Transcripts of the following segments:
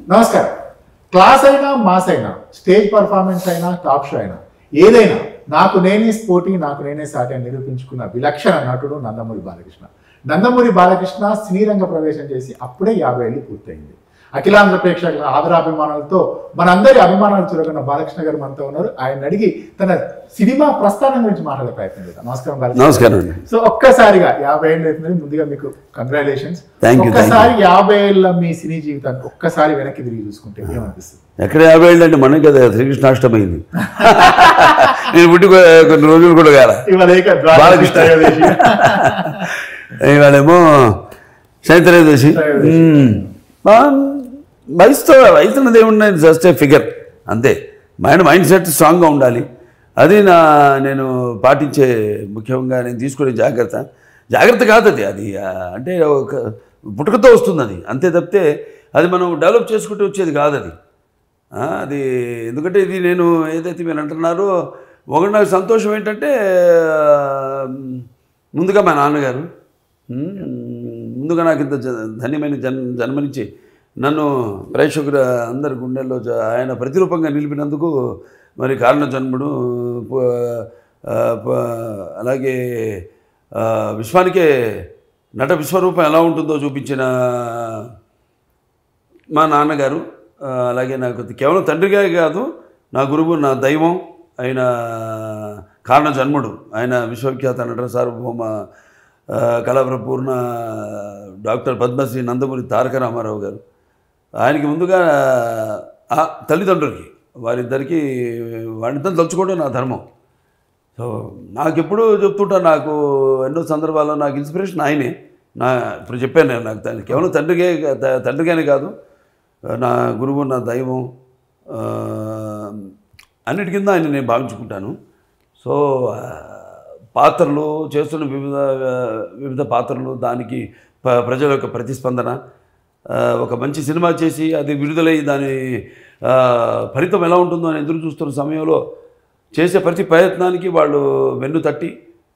నమస్కారం క్లాస్ అయినా మాస్ అయినా స్టేజ్ పర్ఫార్మెన్స్ అయినా టాక్ షో అయినా ఏదైనా నాకు నేనే స్పోర్టీ నాకు నేనే సాటి అని నిరూపించుకున్న విలక్షణ నటుడు నందమూరి బాలకృష్ణ నందమూరి బాలకృష్ణ సినీ రంగ ప్రవేశం చేసి అప్పుడే యాభై ఏళ్ళు పూర్తయింది అఖిలాంధ్ర ప్రేక్షకుల ఆదరాభిమానాలతో మనందరి అభిమానాలు చురగన్న బాలకృష్ణ గారు మనతో ఉన్నారు ఆయన అడిగి తన సినిమా ప్రస్థానం గురించి మాట్లాడే ప్రయత్నం చేద్దాం నమస్కారం బాలకృష్ణ నమస్కారం అండి సో ఒక్కసారిగా యాభై ఏళ్ళు అవుతుంది ముందుగా మీకు congratulations Thank you, thank you. ఒక్కసారి యాభై ఏళ్ళ మీ సినీ జీవితాన్ని ఒక్కసారి వెనక్కి తిరిగి చూసుకుంటే ఏమనిపిస్తుంది ఎక్కడ యాభై ఏళ్ళు అంటే మనకి కదా శ్రీకృష్ణాష్టమి అయింది నేను పుట్టి కొ- కొన్ని రోజులు కూడా కాల ఇవాళ ఏక ద్వాదశి బాలకృష్ణ. త్రయోదశి. ఇవాళేమో శనిత్రయోదశి త్రయోదశి. మ్మ్. బా- వయసుతో వయసు అన్నది ఏమున్నాయి జస్ట్ ఏ ఫిగర్ అంతే మైండ్ మైండ్ సెట్ స్ట్రాంగ్గా ఉండాలి అది నా నేను పాటించే ముఖ్యంగా నేను తీసుకునే జాగ్రత్త జాగ్రత్త కాదు అది అది ఆ, అంటే ఒక పుట్టుకతో వస్తుంది అది అంతే తప్పితే అది మనం డెవలప్ చేసుకుంటూ వచ్చేది కాదు అది ఆ, అది ఎందుకంటే ఇది నేను ఏదైతే మీరు అంటున్నారో ఒకటి నాకు సంతోషం ఏంటంటే ఆ, ముందుగా మా నాన్నగారు ఉమ్, ముందుగా నాకు ఇంత జ- ధన్యమైన జన్ జన్మనిచ్చి నన్ను ప్రేక్షకుల అందరి గుండెల్లో జ- ఆయన ప్రతిరూపంగా నిలిపినందుకు మరి కారణ జన్ముడు ప- ఆ, ప- అలాగే ఆ, విశ్వానికే నట విశ్వరూపం ఎలా ఉంటుందో చూపించిన మా నాన్నగారు ఆ, అలాగే నాకు కేవలం తండ్రిగా కాదు నా గురువు నా దైవం ఆయన కారణ జన్ముడు ఆయన విశ్వవిఖ్యాత నట సార్వభౌమ ఆ, కళాప్రపూర్ణ డాక్టర్ పద్మశ్రీ నందమూరి తారక రామారావు గారు ఆయనకి ముందుగా ఆ తల్లిదండ్రులకి వారిద్దరికీ వారిద్దరిని తలుచుకోవడం నా ధర్మం సో నాకు ఎప్పుడు చెప్తుంటా నాకు ఎన్నో సందర్భాల్లో నాకు ఇన్స్పిరేషన్ ఆయనే నా ఇప్పుడు చెప్పాను నేను నాకు తండ్రి కేవలం తండ్రికే త- తండ్రిగానే కాదు నా గురువు నా దైవం ఆ, అన్నిటి కింద ఆయన నేను భావించుకుంటాను సో ఆ, పాత్రలు చేస్తున్న వివిధ వివిధ పాత్రలు దానికి ప- ప్రజల యొక్క ప్రతిస్పందన ఆ, ఒక మంచి సినిమా చేసి అది విడుదలై దాని ఆ, ఫలితం ఎలా ఉంటుందో అని ఎదురు చూస్తున్న సమయంలో చేసే ప్రతి ప్రయత్నానికి వాళ్ళు వెన్ను తట్టి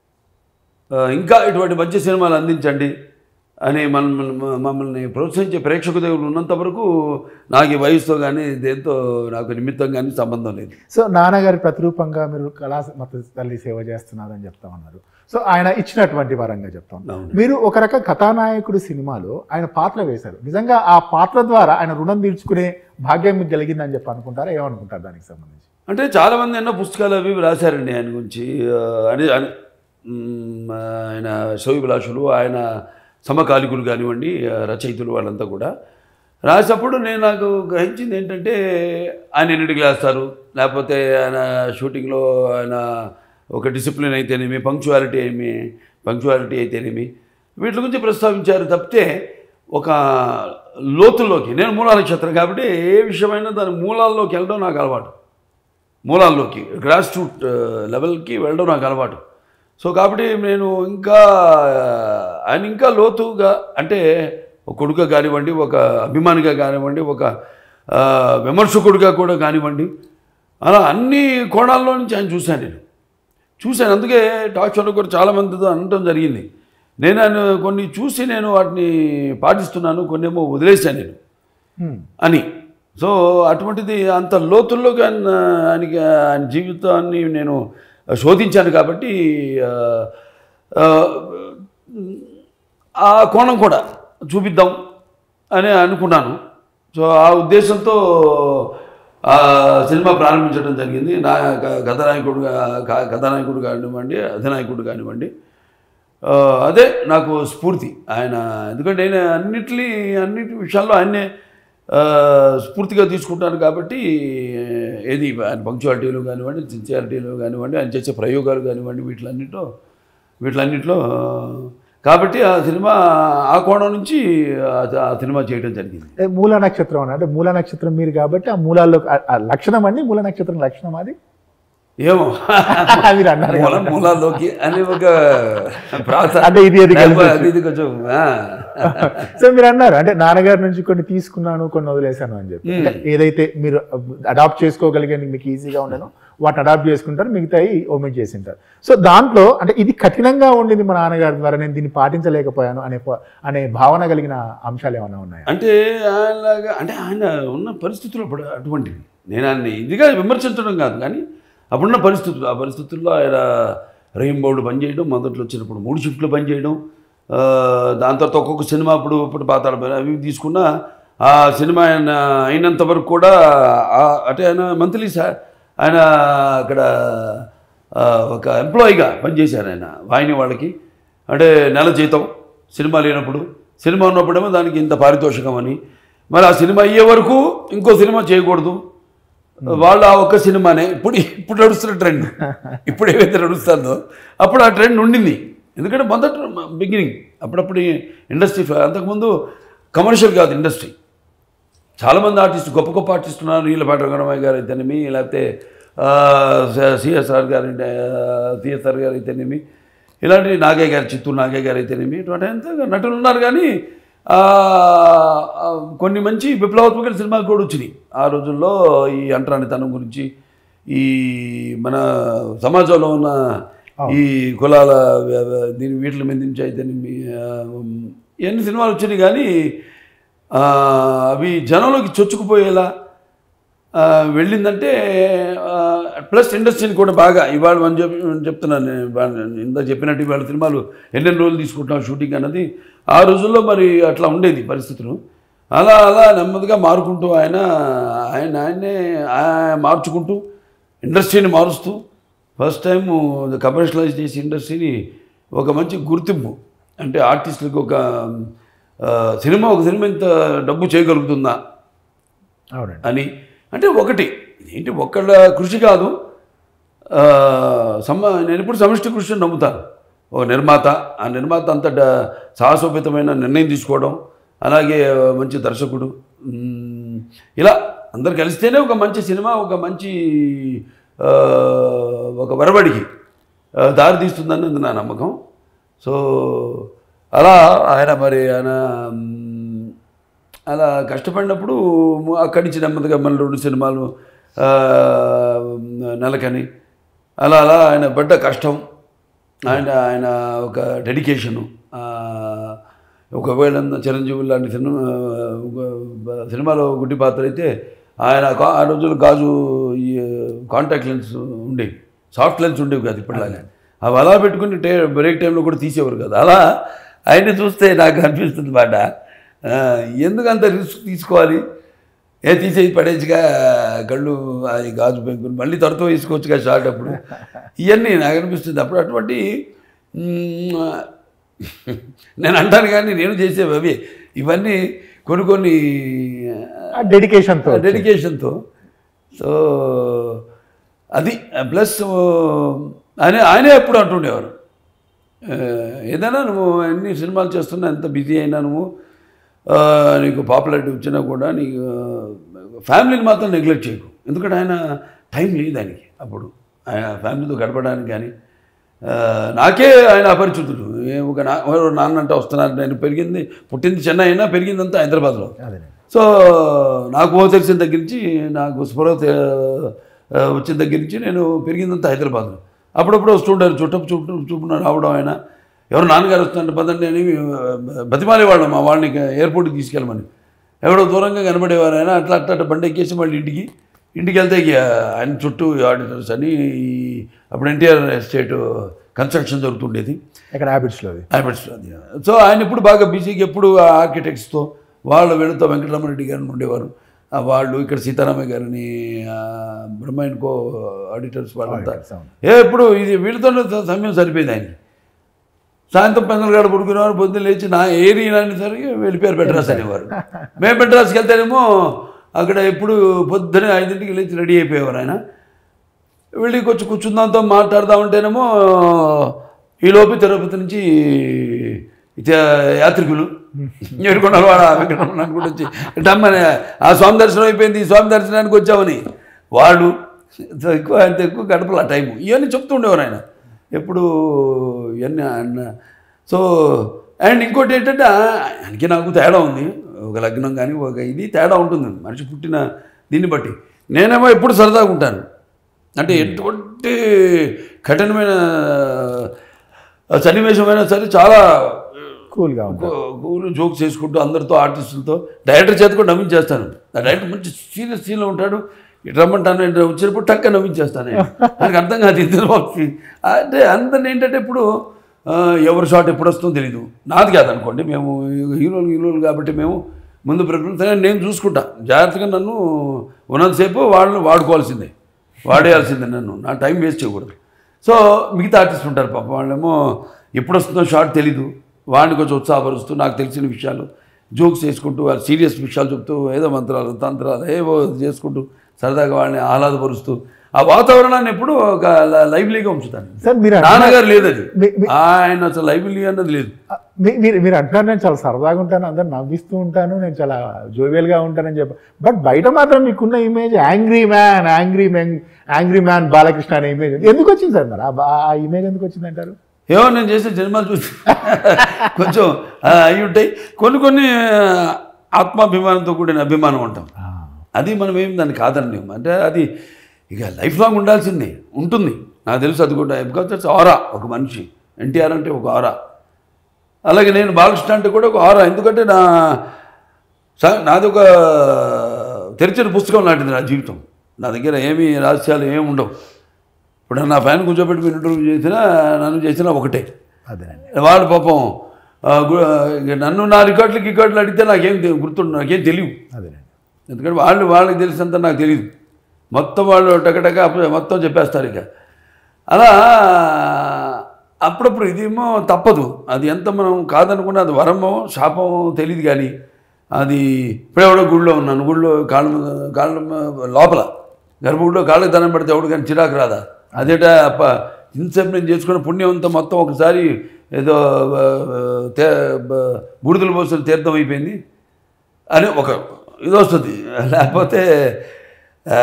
ఆ, ఇంకా ఇటువంటి మంచి సినిమాలు అందించండి అని మన మన- మమ్మల్ని ప్రోత్సహించే ప్రేక్షక దేవుడు ఉన్నంత వరకు నాకు ఈ వయసుతో కానీ దేంతో నాకు నిమిత్తం కానీ సంబంధం లేదు సో నాన్నగారి ప్రతిరూపంగా మీరు కళా మత తల్లి సేవ చేస్తున్నారని చెప్తా ఉన్నారు సో ఆయన ఇచ్చినటువంటి వరంగా చెప్తా ఉన్నారు అవును. మీరు ఒక రకం కథానాయకుడు సినిమాలో ఆయన పాత్ర వేశారు నిజంగా ఆ పాత్ర ద్వారా ఆయన రుణం తీర్చుకునే భాగ్యం మీకు కలిగిందని చెప్పి అనుకుంటారా ఏమనుకుంటారు దానికి సంబంధించి అంటే చాలామంది ఎన్నో పుస్తకాలు అవి ఇవి రాశారండి ఆయన గురించి ఆ, అని అని మ్, ఆయన శివభిలాషులు ఆయన సమకాలికులు కానివ్వండి ఆ, రచయితలు వాళ్ళంతా కూడా రాసినప్పుడు నేను నాకు గ్రహించింది ఏంటంటే ఆయన ఎన్నిటికి లేస్తారు లేకపోతే ఆయన షూటింగ్లో ఆయన ఒక డిసిప్లిన్ అయితేనేమి పంక్చువాలిటీ ఏమి పంక్చువాలిటీ అయితేనేమి వీటి గురించి ప్రస్తావించారు తప్పితే ఒక లోతుల్లోకి నేను మూలా నక్షత్రం కాబట్టి ఏ విషయమైనా దాని మూలాల్లోకి వెళ్ళడం నాకు అలవాటు మూలాల్లోకి గ్రాస్ రూట్ లెవెల్కి వెళ్ళడం నాకు అలవాటు సో కాబట్టి నేను ఇంకా ఆయన ఇంకా లోతుగా అంటే ఒక కొడుగా కానివ్వండి ఒక అభిమానిగా కానివ్వండి ఒక ఆ, విమర్శకుడిగా కూడా కానివ్వండి అలా అన్ని కోణాల్లో నుంచి ఆయన చూశాను నేను చూశాను అందుకే టాక్ షోలో కూడా చాలామందితో అనటం జరిగింది నేను ఆయన కొన్ని చూసి నేను వాటిని పాటిస్తున్నాను కొన్ని ఏమో వదిలేశాను నేను హ్మ్. అని సో అటువంటిది అంత లోతుల్లోకి ఆయన ఆయనకి ఆయన జీవితాన్ని నేను శోధించాను కాబట్టి ఆ, ఆ, ఆ కోణం కూడా చూపిద్దాం అని అనుకున్నాను సో ఆ ఉద్దేశంతో ఆ సినిమా ప్రారంభించడం జరిగింది నా క- కథానాయకుడు కా- కథానాయకుడు కానివ్వండి అధినాయకుడు కానివ్వండి ఆ, అదే నాకు స్ఫూర్తి ఆయన ఎందుకంటే నేను అన్నిటి అన్నిటి విషయాల్లో ఆయన్నే ఆ, స్ఫూర్తిగా తీసుకుంటాను కాబట్టి ఏది ఆయన పంక్చువాలిటీలో కానివ్వండి సిన్సియారిటీలో కానివ్వండి ఆయన చేసే ప్రయోగాలు కానివ్వండి వీటిలన్నిటిలో వీటిలన్నిటిలో కాబట్టి ఆ సినిమా ఆ కోణం నుంచి ఆ ఆ సినిమా చేయడం జరిగింది ఏ, మూల నక్షత్రం అని అంటే మూల నక్షత్రం మీరు కాబట్టి ఆ మూలాల్లో ఆ- ఆ లక్షణం అండి మూల నక్షత్రం లక్షణం అది ఏమో మీరు అన్నారు మూల మూలాల్లోకి అని ఒక ప్రాస అంటే ఇది అది కలిసి అది ఇది కొంచెం ఆ. సో మీరు అన్నారు అంటే నాన్నగారి నుంచి కొన్ని తీసుకున్నాను కొన్ని వదిలేశాను అని చెప్పి అంటే ఏదైతే మీరు అడాప్ట్ చేసుకోగలిగే మీకు ఈజీగా ఉండను వాటిని అడాప్ట్ చేసుకుంటారు మిగతాయి ఓమిట్ చేసింటారు సో దాంట్లో అంటే ఇది కఠినంగా ఉండింది మా నాన్నగారి ద్వారా నేను దీన్ని పాటించలేకపోయాను అనే ప- అనే భావన కలిగిన అంశాలు ఏమైనా ఉన్నాయా అంటే ఆయనలాగా అంటే ఆయన ఉన్న పరిస్థితులు అప్పుడు అటువంటివి నేను ఆయన ఇదిగా విమర్శించడం కాదు కానీ అప్పుడున్న పరిస్థితులు ఆ పరిస్థితుల్లో ఆయన రెయిన్ బోర్డు పనిచేయడం మొదట్లో వచ్చినప్పుడు మూడు షిఫ్ట్లు పనిచేయడం ఆ, దాని తర్వాత ఒక్కొక్క సినిమా అప్పుడు ఇప్పుడు పాతాళ భైరవి అవి ఇవి తీసుకున్న ఆ సినిమా ఆయన అయినంత వరకు కూడా ఆ- అంటే ఆయన మంత్లీ సార్ ఆయన అక్కడ ఆ, ఒక ఎంప్లాయీగా పనిచేశారు ఆయన వాహిని వాళ్ళకి అంటే నెల జీతం సినిమా లేనప్పుడు సినిమా ఉన్నప్పుడేమో దానికి ఇంత పారితోషికం అని మరి ఆ సినిమా అయ్యే వరకు ఇంకో సినిమా చేయకూడదు వాళ్ళు ఆ ఒక్క సినిమానే ఇప్పుడు ఇప్పుడు నడుస్తున్న ట్రెండ్ ఇప్పుడు ఏవైతే నడుస్తుందో అప్పుడు ఆ ట్రెండ్ ఉండింది ఎందుకంటే మొదట బిగినింగ్ అప్పుడప్పుడు ఇండస్ట్రీ అంతకుముందు కమర్షియల్ కాదు ఇండస్ట్రీ చాలామంది ఆర్టిస్టు గొప్ప గొప్ప ఆర్టిస్టు ఉన్నారు నీలపాటి రంగరామయ్య గారు అయితేనేమి లేకపోతే సిఎస్ఆర్ గారు సిఎస్ఆర్ గారు అయితేనేమి ఇలాంటి నాగయ్య గారు చిత్తూరు నాగయ్య గారు అయితేనేమి ఇటువంటి అంత నటులు ఉన్నారు కానీ ఆ, ఆ, కొన్ని మంచి విప్లవాత్మక సినిమాలు కూడా వచ్చినాయి ఆ రోజుల్లో ఈ అంటరానితనం గురించి ఈ మన సమాజంలో ఉన్న ఈ కులాల వ్య- వ్య- దీని వీటిల మీద నుంచి అయితేనేమి ఆ, ఇవన్నీ సినిమాలు వచ్చినాయి కానీ ఆ, అవి జనంలోకి చొచ్చుకుపోయేలా ఆ, వెళ్ళిందంటే ప్లస్ ఇండస్ట్రీని కూడా బాగా ఇవాళ అని చెప్పి చెప్తున్నాను నేను ఇవాళ ఇందా చెప్పినట్టు ఇవాళ సినిమాలు ఎన్నెన్ని రోజులు తీసుకుంటున్నాం షూటింగ్ అన్నది ఆ రోజుల్లో మరి అట్లా ఉండేది పరిస్థితులు అలా అలా నెమ్మదిగా మారుకుంటూ ఆయన ఆయన ఆయన్నే ఆ- మార్చుకుంటూ ఇండస్ట్రీని మారుస్తూ ఫస్ట్ టైం కమర్షియలైజ్ చేసి ఇండస్ట్రీని ఒక మంచి గుర్తింపు అంటే ఆర్టిస్టులకు ఒక ఆ, సినిమా ఒక సినిమా ఇంత డబ్బు చేయగలుగుతుందా అవునండి అని అంటే ఒకటి ఏంటి ఒక్కళ్ళ కృషి కాదు ఆ, సమ నేను ఇప్పుడు సమిష్టి కృషి అని నమ్ముతాను ఒక నిర్మాత ఆ నిర్మాత అంత డ- సాహసోపేతమైన నిర్ణయం తీసుకోవడం అలాగే మంచి దర్శకుడు మ్, ఇలా అందరు కలిస్తేనే ఒక మంచి సినిమా ఒక మంచి ఆ, ఒక వరవడికి ఆ, దారి తీస్తుందన్నది నా నమ్మకం సో అలా ఆయన మరి ఆయన మ్, అలా కష్టపడినప్పుడు అక్కడి నుంచి నెమ్మదిగా మళ్ళీ రెండు సినిమాలు ఆ, నెలకని అలా అలా ఆయన పడ్డ కష్టం ఆయన ఆయన ఒక డెడికేషను ఆ, ఒకవేళ చిరంజీవి లాంటి సినిమా ఒక సినిమాలో గుడ్డి పాత్ర అయితే ఆయన కా- ఆ రోజుల్లో గాజు ఈ కాంటాక్ట్ లెన్స్ ఉండేవి సాఫ్ట్ లెన్స్ ఉండేవి కాదు ఇప్పటిలాగా అవి అలా పెట్టుకుని టే బ్రేక్ టైంలో కూడా తీసేవారు కదా అలా ఆయన్ని చూస్తే నాకు అనిపిస్తుంది మాట ఆ, ఎందుకు అంత రిస్క్ తీసుకోవాలి ఏ తీసేది పడేసిగా కళ్ళు అది గాజు పెంకుని మళ్ళీ త్వరతో వేసుకోవచ్చుగా షార్ట్ అప్పుడు ఇవన్నీ నాకు అనిపిస్తుంది అప్పుడు అటువంటి మ్, నేను అంటాను కానీ నేను చేసేవి అవి ఇవన్నీ కొన్ని కొన్ని ఆ డెడికేషన్తో డెడికేషన్తో సో అది ప్లస్ ఆయన ఆయనే ఎప్పుడు అంటుండేవారు ఆ, ఏదైనా నువ్వు ఎన్ని సినిమాలు చేస్తున్నా ఎంత బిజీ అయినా నువ్వు ఆ, నీకు పాపులారిటీ వచ్చినా కూడా నీకు ఫ్యామిలీని మాత్రం నెగ్లెక్ట్ చేయకు ఎందుకంటే ఆయన టైం లేదు ఆయనకి అప్పుడు ఆయన ఫ్యామిలీతో గడపడానికి కానీ ఆ, నాకే ఆయన అపరిచితుడు ఏ ఒక నా ఎవరో నాన్న అంటే వస్తున్నారు నేను పెరిగింది పుట్టింది చెన్నై అయినా పెరిగిందంతా హైదరాబాద్లో అదేనండి సో నాకు ఓ తెలిసిన దగ్గర నుంచి నాకు స్పృహ తె- ఆ, వచ్చిన దగ్గర నుంచి నేను పెరిగిందంతా హైదరాబాద్లో అప్పుడప్పుడు వస్తుంటారు చుట్టపు చుట్టూ చూపున రావడం ఆయన ఎవరు నాన్నగారు వస్తుంటే పదండి అని బతిమాలేవాళ్ళం మా వాళ్ళని ఎయిర్పోర్ట్కి తీసుకెళ్ళమని ఎవడో దూరంగా కనబడేవారు ఆయన అట్లా అట్లా అట్లా బండి ఎక్కేసి మళ్ళీ ఇంటికి ఇంటికి వెళ్తే ఇక ఆయన చుట్టూ ఆడిటర్స్ అని ఈ అప్పుడు ఎన్టీఆర్ ఎస్టేట్ కన్స్ట్రక్షన్ జరుగుతుండేది ఇక్కడ హ్యాబిట్స్లో అది హ్యాబిట్స్ అది సో ఆయన ఇప్పుడు బాగా బిజీగా ఎప్పుడు ఆ ఆర్కిటెక్ట్స్తో వాళ్ళ వీళ్ళతో వెంకటరామరెడ్డి గారిని ఉండేవారు ఆ వాళ్ళు ఇక్కడ సీతారామయ్య గారిని ఆ, బ్రహ్మాయిన్కో ఆడిటర్స్ వాళ్ళంతా అవును. ఏ ఎప్పుడు ఇది వీళ్ళతోనే స- సమయం సరిపోయింది ఆయన సాయంత్రం పెందలగాడ పడుకునేవారు పొద్దున్న లేచి నా ఏరియా సరికి వెళ్ళిపోయారు బెడ్రాస్ అనేవారు మేము బెడ్రాస్కి వెళ్తేనేమో అక్కడ ఎప్పుడు పొద్దున్నే ఐదింటికి లేచి రెడీ అయిపోయేవారు ఆయన వెళ్ళి కొంచెం కూర్చుందాంతో మాట్లాడుతూ ఉంటేనేమో ఈలోపు తిరుపతి నుంచి ఇత- యాత్రికులు ఏడుకొండల వాడ వెంకటరమణ కూడా వచ్చి డమ్మని ఆ స్వామి దర్శనం అయిపోయింది ఈ స్వామి దర్శనానికి వచ్చామని వాళ్ళు ఎక్కువ అంత ఎక్కువ గడపల టైము ఇవన్నీ చెప్తుండేవారు ఆయన ఎప్పుడు ఇవన్నీ ఆయన సో అండ్ ఇంకోటి ఏంటంటే ఆయనకి నాకు తేడా ఉంది ఒక లగ్నం కానీ ఒక ఇది తేడా ఉంటుంది మనిషి పుట్టిన దీన్ని బట్టి నేనేమో ఎప్పుడు సరదాగా ఉంటాను అంటే ఎటువంటి కఠినమైన సన్నివేశమైనా సరే చాలా కూల్గా ఉంటుంది కూలు జోక్ చేసుకుంటూ అందరితో ఆర్టిస్టులతో డైరెక్టర్ చేత కూడా నవ్వించేస్తాను ఆ డైరెక్టర్ మంచి సీరియస్ సీన్లో ఉంటాడు ఇటు రమ్మంటాను ఇటు వచ్చినప్పుడు టక్క నవ్వించేస్తాను నేను. నాకు అర్థం కాదు ఇద్దరు బాబుకి అంటే అందరిని ఏంటంటే ఇప్పుడు ఆ, ఎవరి షాట్ ఎప్పుడు వస్తుందో తెలీదు నాది కాదనుకోండి మేము హీరోలు హీరోలు కాబట్టి మేము ముందు ప్రిఫరెన్స్ నేను చూసుకుంటా జాగ్రత్తగా నన్ను ఉన్నంతసేపు వాళ్ళని వాడుకోవాల్సిందే వాడేయాల్సిందే నన్ను నా టైం వేస్ట్ చేయకూడదు సో మిగతా ఆర్టిస్ట్ ఉంటారు పాపం వాళ్ళేమో ఎప్పుడు వస్తుందో షార్ట్ తెలీదు వాడిని కొంచెం ఉత్సాహపరుస్తూ నాకు తెలిసిన విషయాలు జోక్స్ చేసుకుంటూ వాళ్ళు సీరియస్ విషయాలు చెప్తూ ఏదో మంత్రాలు తంత్రాలు ఏవో చేసుకుంటూ సరదాగా వాళ్ళని ఆహ్లాదపరుస్తూ ఆ వాతావరణాన్ని ఎప్పుడు ఒక ల- లైవ్లీగా ఉంచుతాను సార్ మీరు అంటున్నారు- నాన్నగారు లేదు అది మీ- మీ- ఆయన అసలు లైవ్లీ అన్నది లేదు మీ- మీరు మీరు అంటున్నారు నేను చాలా సరదాగా ఉంటాను అందరు నవ్విస్తూ ఉంటాను నేను చాలా జోవియల్గా ఉంటానని చెప్పి బట్ బయట మాత్రం మీకున్న image angry man angry man angry man Balakrishna అనే ఇమేజ్ ఎందుకు వచ్చింది సార్ మరి ఆ బా- ఆ ఇమేజ్ ఎందుకు వచ్చింది అంటారు ఏమో నేను చేసే సినిమాలు చూసి కొంచెం ఆ, అయి ఉంటాయి కొన్ని కొన్ని ఆత్మాభిమానంతో కూడిన అభిమానం ఉంటాం అది మనం ఏం దాన్ని కాదండి అంటే అది ఇక లైఫ్ లాంగ్ ఉండాల్సిందే ఉంటుంది నాకు తెలుసు అది కూడా బికాజ్ దట్స్ ఆరా ఒక మనిషి ఎన్టీఆర్ అంటే ఒక ఆరా అలాగే నేను బాలకృష్ణ అంటే కూడా ఒక ఆరా ఎందుకంటే నా స- నాది ఒక తెరిచిన పుస్తకం లాంటిది నా జీవితం నా దగ్గర ఏమీ రహస్యాలు ఏమి ఉండవు ఇప్పుడు నా ఫ్యాన్ కూర్చోబెట్టి మీరు ఇంటర్వ్యూ చేసినా నన్ను చేసినా ఒకటే అదేనండి వాడు పాపం ఆ, గు- ఇక నన్ను నా రికార్డులు రికార్డులు అడిగితే నాకేం తె- గుర్తుండు నాకేం తెలియదు అదేనండి ఎందుకంటే వాళ్ళు వాళ్ళకి తెలిసినంత నాకు తెలియదు మొత్తం వాళ్ళు టకటక అప్పుడు మొత్తం చెప్పేస్తారు ఇక అలా అప్పుడప్పుడు ఇదేమో తప్పదు అది ఎంత మనం కాదనుకున్నా అది వరమో శాపమో తెలియదు కానీ అది ఇప్పుడెవడో గుడిలో ఉన్నాను గుడిలో కాళ్ళ మీద- కాళ్ళ మీద- లోపల గర్భగుడిలో కాళ్ళకి దండం పెడితే ఎవడు కానీ చిరాకు రాదా అదేట అప్ప ఇంతసేపు నేను చేసుకున్న పుణ్యం అంతా మొత్తం ఒకసారి ఏదో ఆ, తే బ- బూడిదలు పోసిన తీర్థం అయిపోయింది అని ఒక ఇది వస్తుంది లేకపోతే ఆ,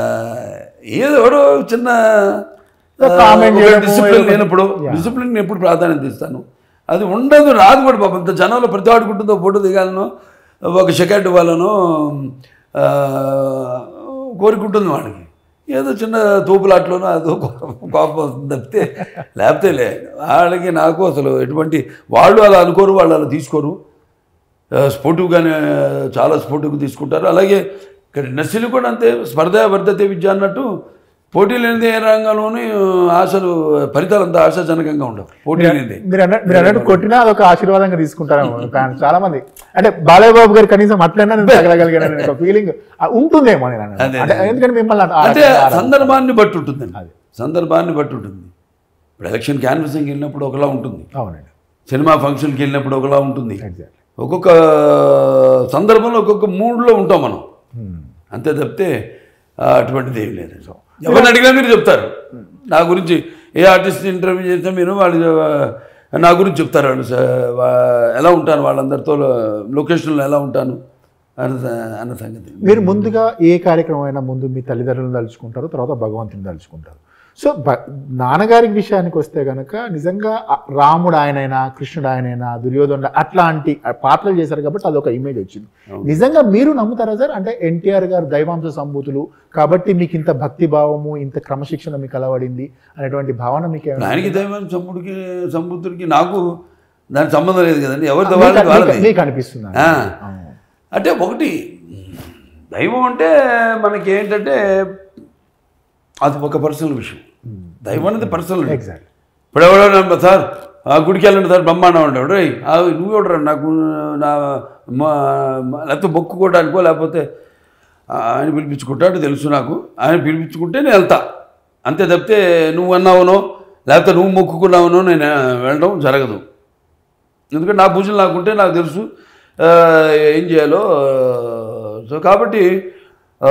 ఏదో ఎవడో చిన్న Comment చేయడము, డిసిప్లిన్ ఏదో- లేనప్పుడు Yeah. డిసిప్లిన్ ఎప్పుడు ప్రాధాన్యత ఇస్తాను అది ఉండదు రాదు కూడా పాపం ఇంత జనాలు ప్రతి ఆడుకుంటుందో ఫోటో దిగాలను ఒక సెకండ్ ఇవ్వాలను ఆ, కోరుకుంటుంది వాడికి ఏదో చిన్న తూపులాట్లోనో అదో కోపం వస్తుంది తప్పితే లేకపోతే లే వాళ్ళకి నాకు అసలు ఎటువంటి వాళ్ళు అలా అనుకోరు వాళ్ళు అలా తీసుకోరు స్పోర్టివ్గానే చాలా స్పోర్టివ్గా తీసుకుంటారు అలాగే ఇక్కడ ఇండస్ట్రీలు కూడా అంతే స్పర్ధ వర్ధతే విద్య అన్నట్టు పోటీ లేనిది ఏ రంగంలోనూ ఆశలు ఫలితాలు అంత ఆశాజనకంగా ఉండవు పోటీ లేనిది మీరు అన్నట్టు మీరు అన్నట్టు కొట్టినా అదొక ఆశీర్వాదంగా తీసుకుంటారు ఫ్యాన్స్ చాలా మంది అంటే బాలయ్య బాబు గారు కనీసం అట్లైనా నేను తగలగలిగాను ఒక ఫీలింగ్ ఉంటుందేమో నేను అన్నది. అదే, అంటే ఎందుకంటే మిమ్మల్ని ఆ- అంటే ఆ- సందర్భాన్ని బట్టి ఉంటుందండి అది. సందర్భాన్ని బట్టి ఉంటుంది ఇప్పుడు ఎలక్షన్ క్యాన్వసింగ్కి వెళ్ళినప్పుడు ఒకలా ఉంటుంది అవునండి సినిమా ఫంక్షన్కి వెళ్ళినప్పుడు ఒకలా ఉంటుంది ఎగ్జాక్ట్లీ ఒక్కొక్క సందర్భంలో ఒక్కొక్క మూడ్లో ఉంటాం మనం అంతే తప్పితే ఆ, అటువంటిది ఏం లేదు ఎవరిని అడిగినా మీరు చెప్తారు నా గురించి ఏ ఆర్టిస్ట్ ఇంటర్వ్యూ చేస్తే మీరు వాళ్ళు ఆ, నా గురించి చెప్తారు వాళ్ళు స- వా- ఎలా ఉంటాను వాళ్ళందరితో లొకేషన్లో ఎలా ఉంటాను అన్న అన్న సంగతి మీరు ముందుగా ఏ కార్యక్రమం అయినా ముందు మీ తల్లిదండ్రులను తలుచుకుంటారు తర్వాత భగవంతుని తలుచుకుంటారు సో బ- నాన్నగారి విషయానికి వస్తే గనక నిజంగా ఆ రాముడు ఆయనైనా కృష్ణుడు ఆయనైనా దుర్యోధనుడు అట్లాంటి పాత్రలు చేశారు కాబట్టి అదొక ఇమేజ్ వచ్చింది నిజంగా మీరు నమ్ముతారా సార్ అంటే ఎన్టీఆర్ గారు దైవాంశ సంభూతులు కాబట్టి మీకు ఇంత భక్తి భావము ఇంత క్రమశిక్షణ మీకు అలవడింది అనేటువంటి భావన మీకు ఏమైనా ఆయనకి దైవం సంబుడికి సంబుద్ధుడికి నాకు దానికి సంబంధం లేదు కదండి ఎవరితో మీకు- వాళ్ళకి వాళ్ళది మీకు- మీకు అనిపిస్తుంది ఆ. అంటే ఒకటి దైవం అంటే మనకి ఏంటంటే అది ఒక పర్సనల్ విషయం దైవం అనేది పర్సనల్ ఎగ్జాక్ట్ ఇప్పుడు ఎవడో నమ్మ సార్ ఆ గుడికి వెళ్ళండి సార్ బ్రహ్మాండం ఉంటాడు రే నువ్వు ఎవడరా నాకు నా మా- మా- లేకపోతే మొక్కుకోవడానికో లేకపోతే ఆ, ఆయన పిలిపించుకుంటాడు తెలుసు నాకు ఆయన పిలిపించుకుంటే నేను వెళ్తా అంతే తప్పితే నువ్వు అన్నావునో లేకపోతే నువ్వు మొక్కుకున్నావునో నేను వెళ్ళడం జరగదు ఎందుకంటే నా పూజలు నాకుంటే నాకు తెలుసు ఆ, ఏం చేయాలో సో కాబట్టి ఆ,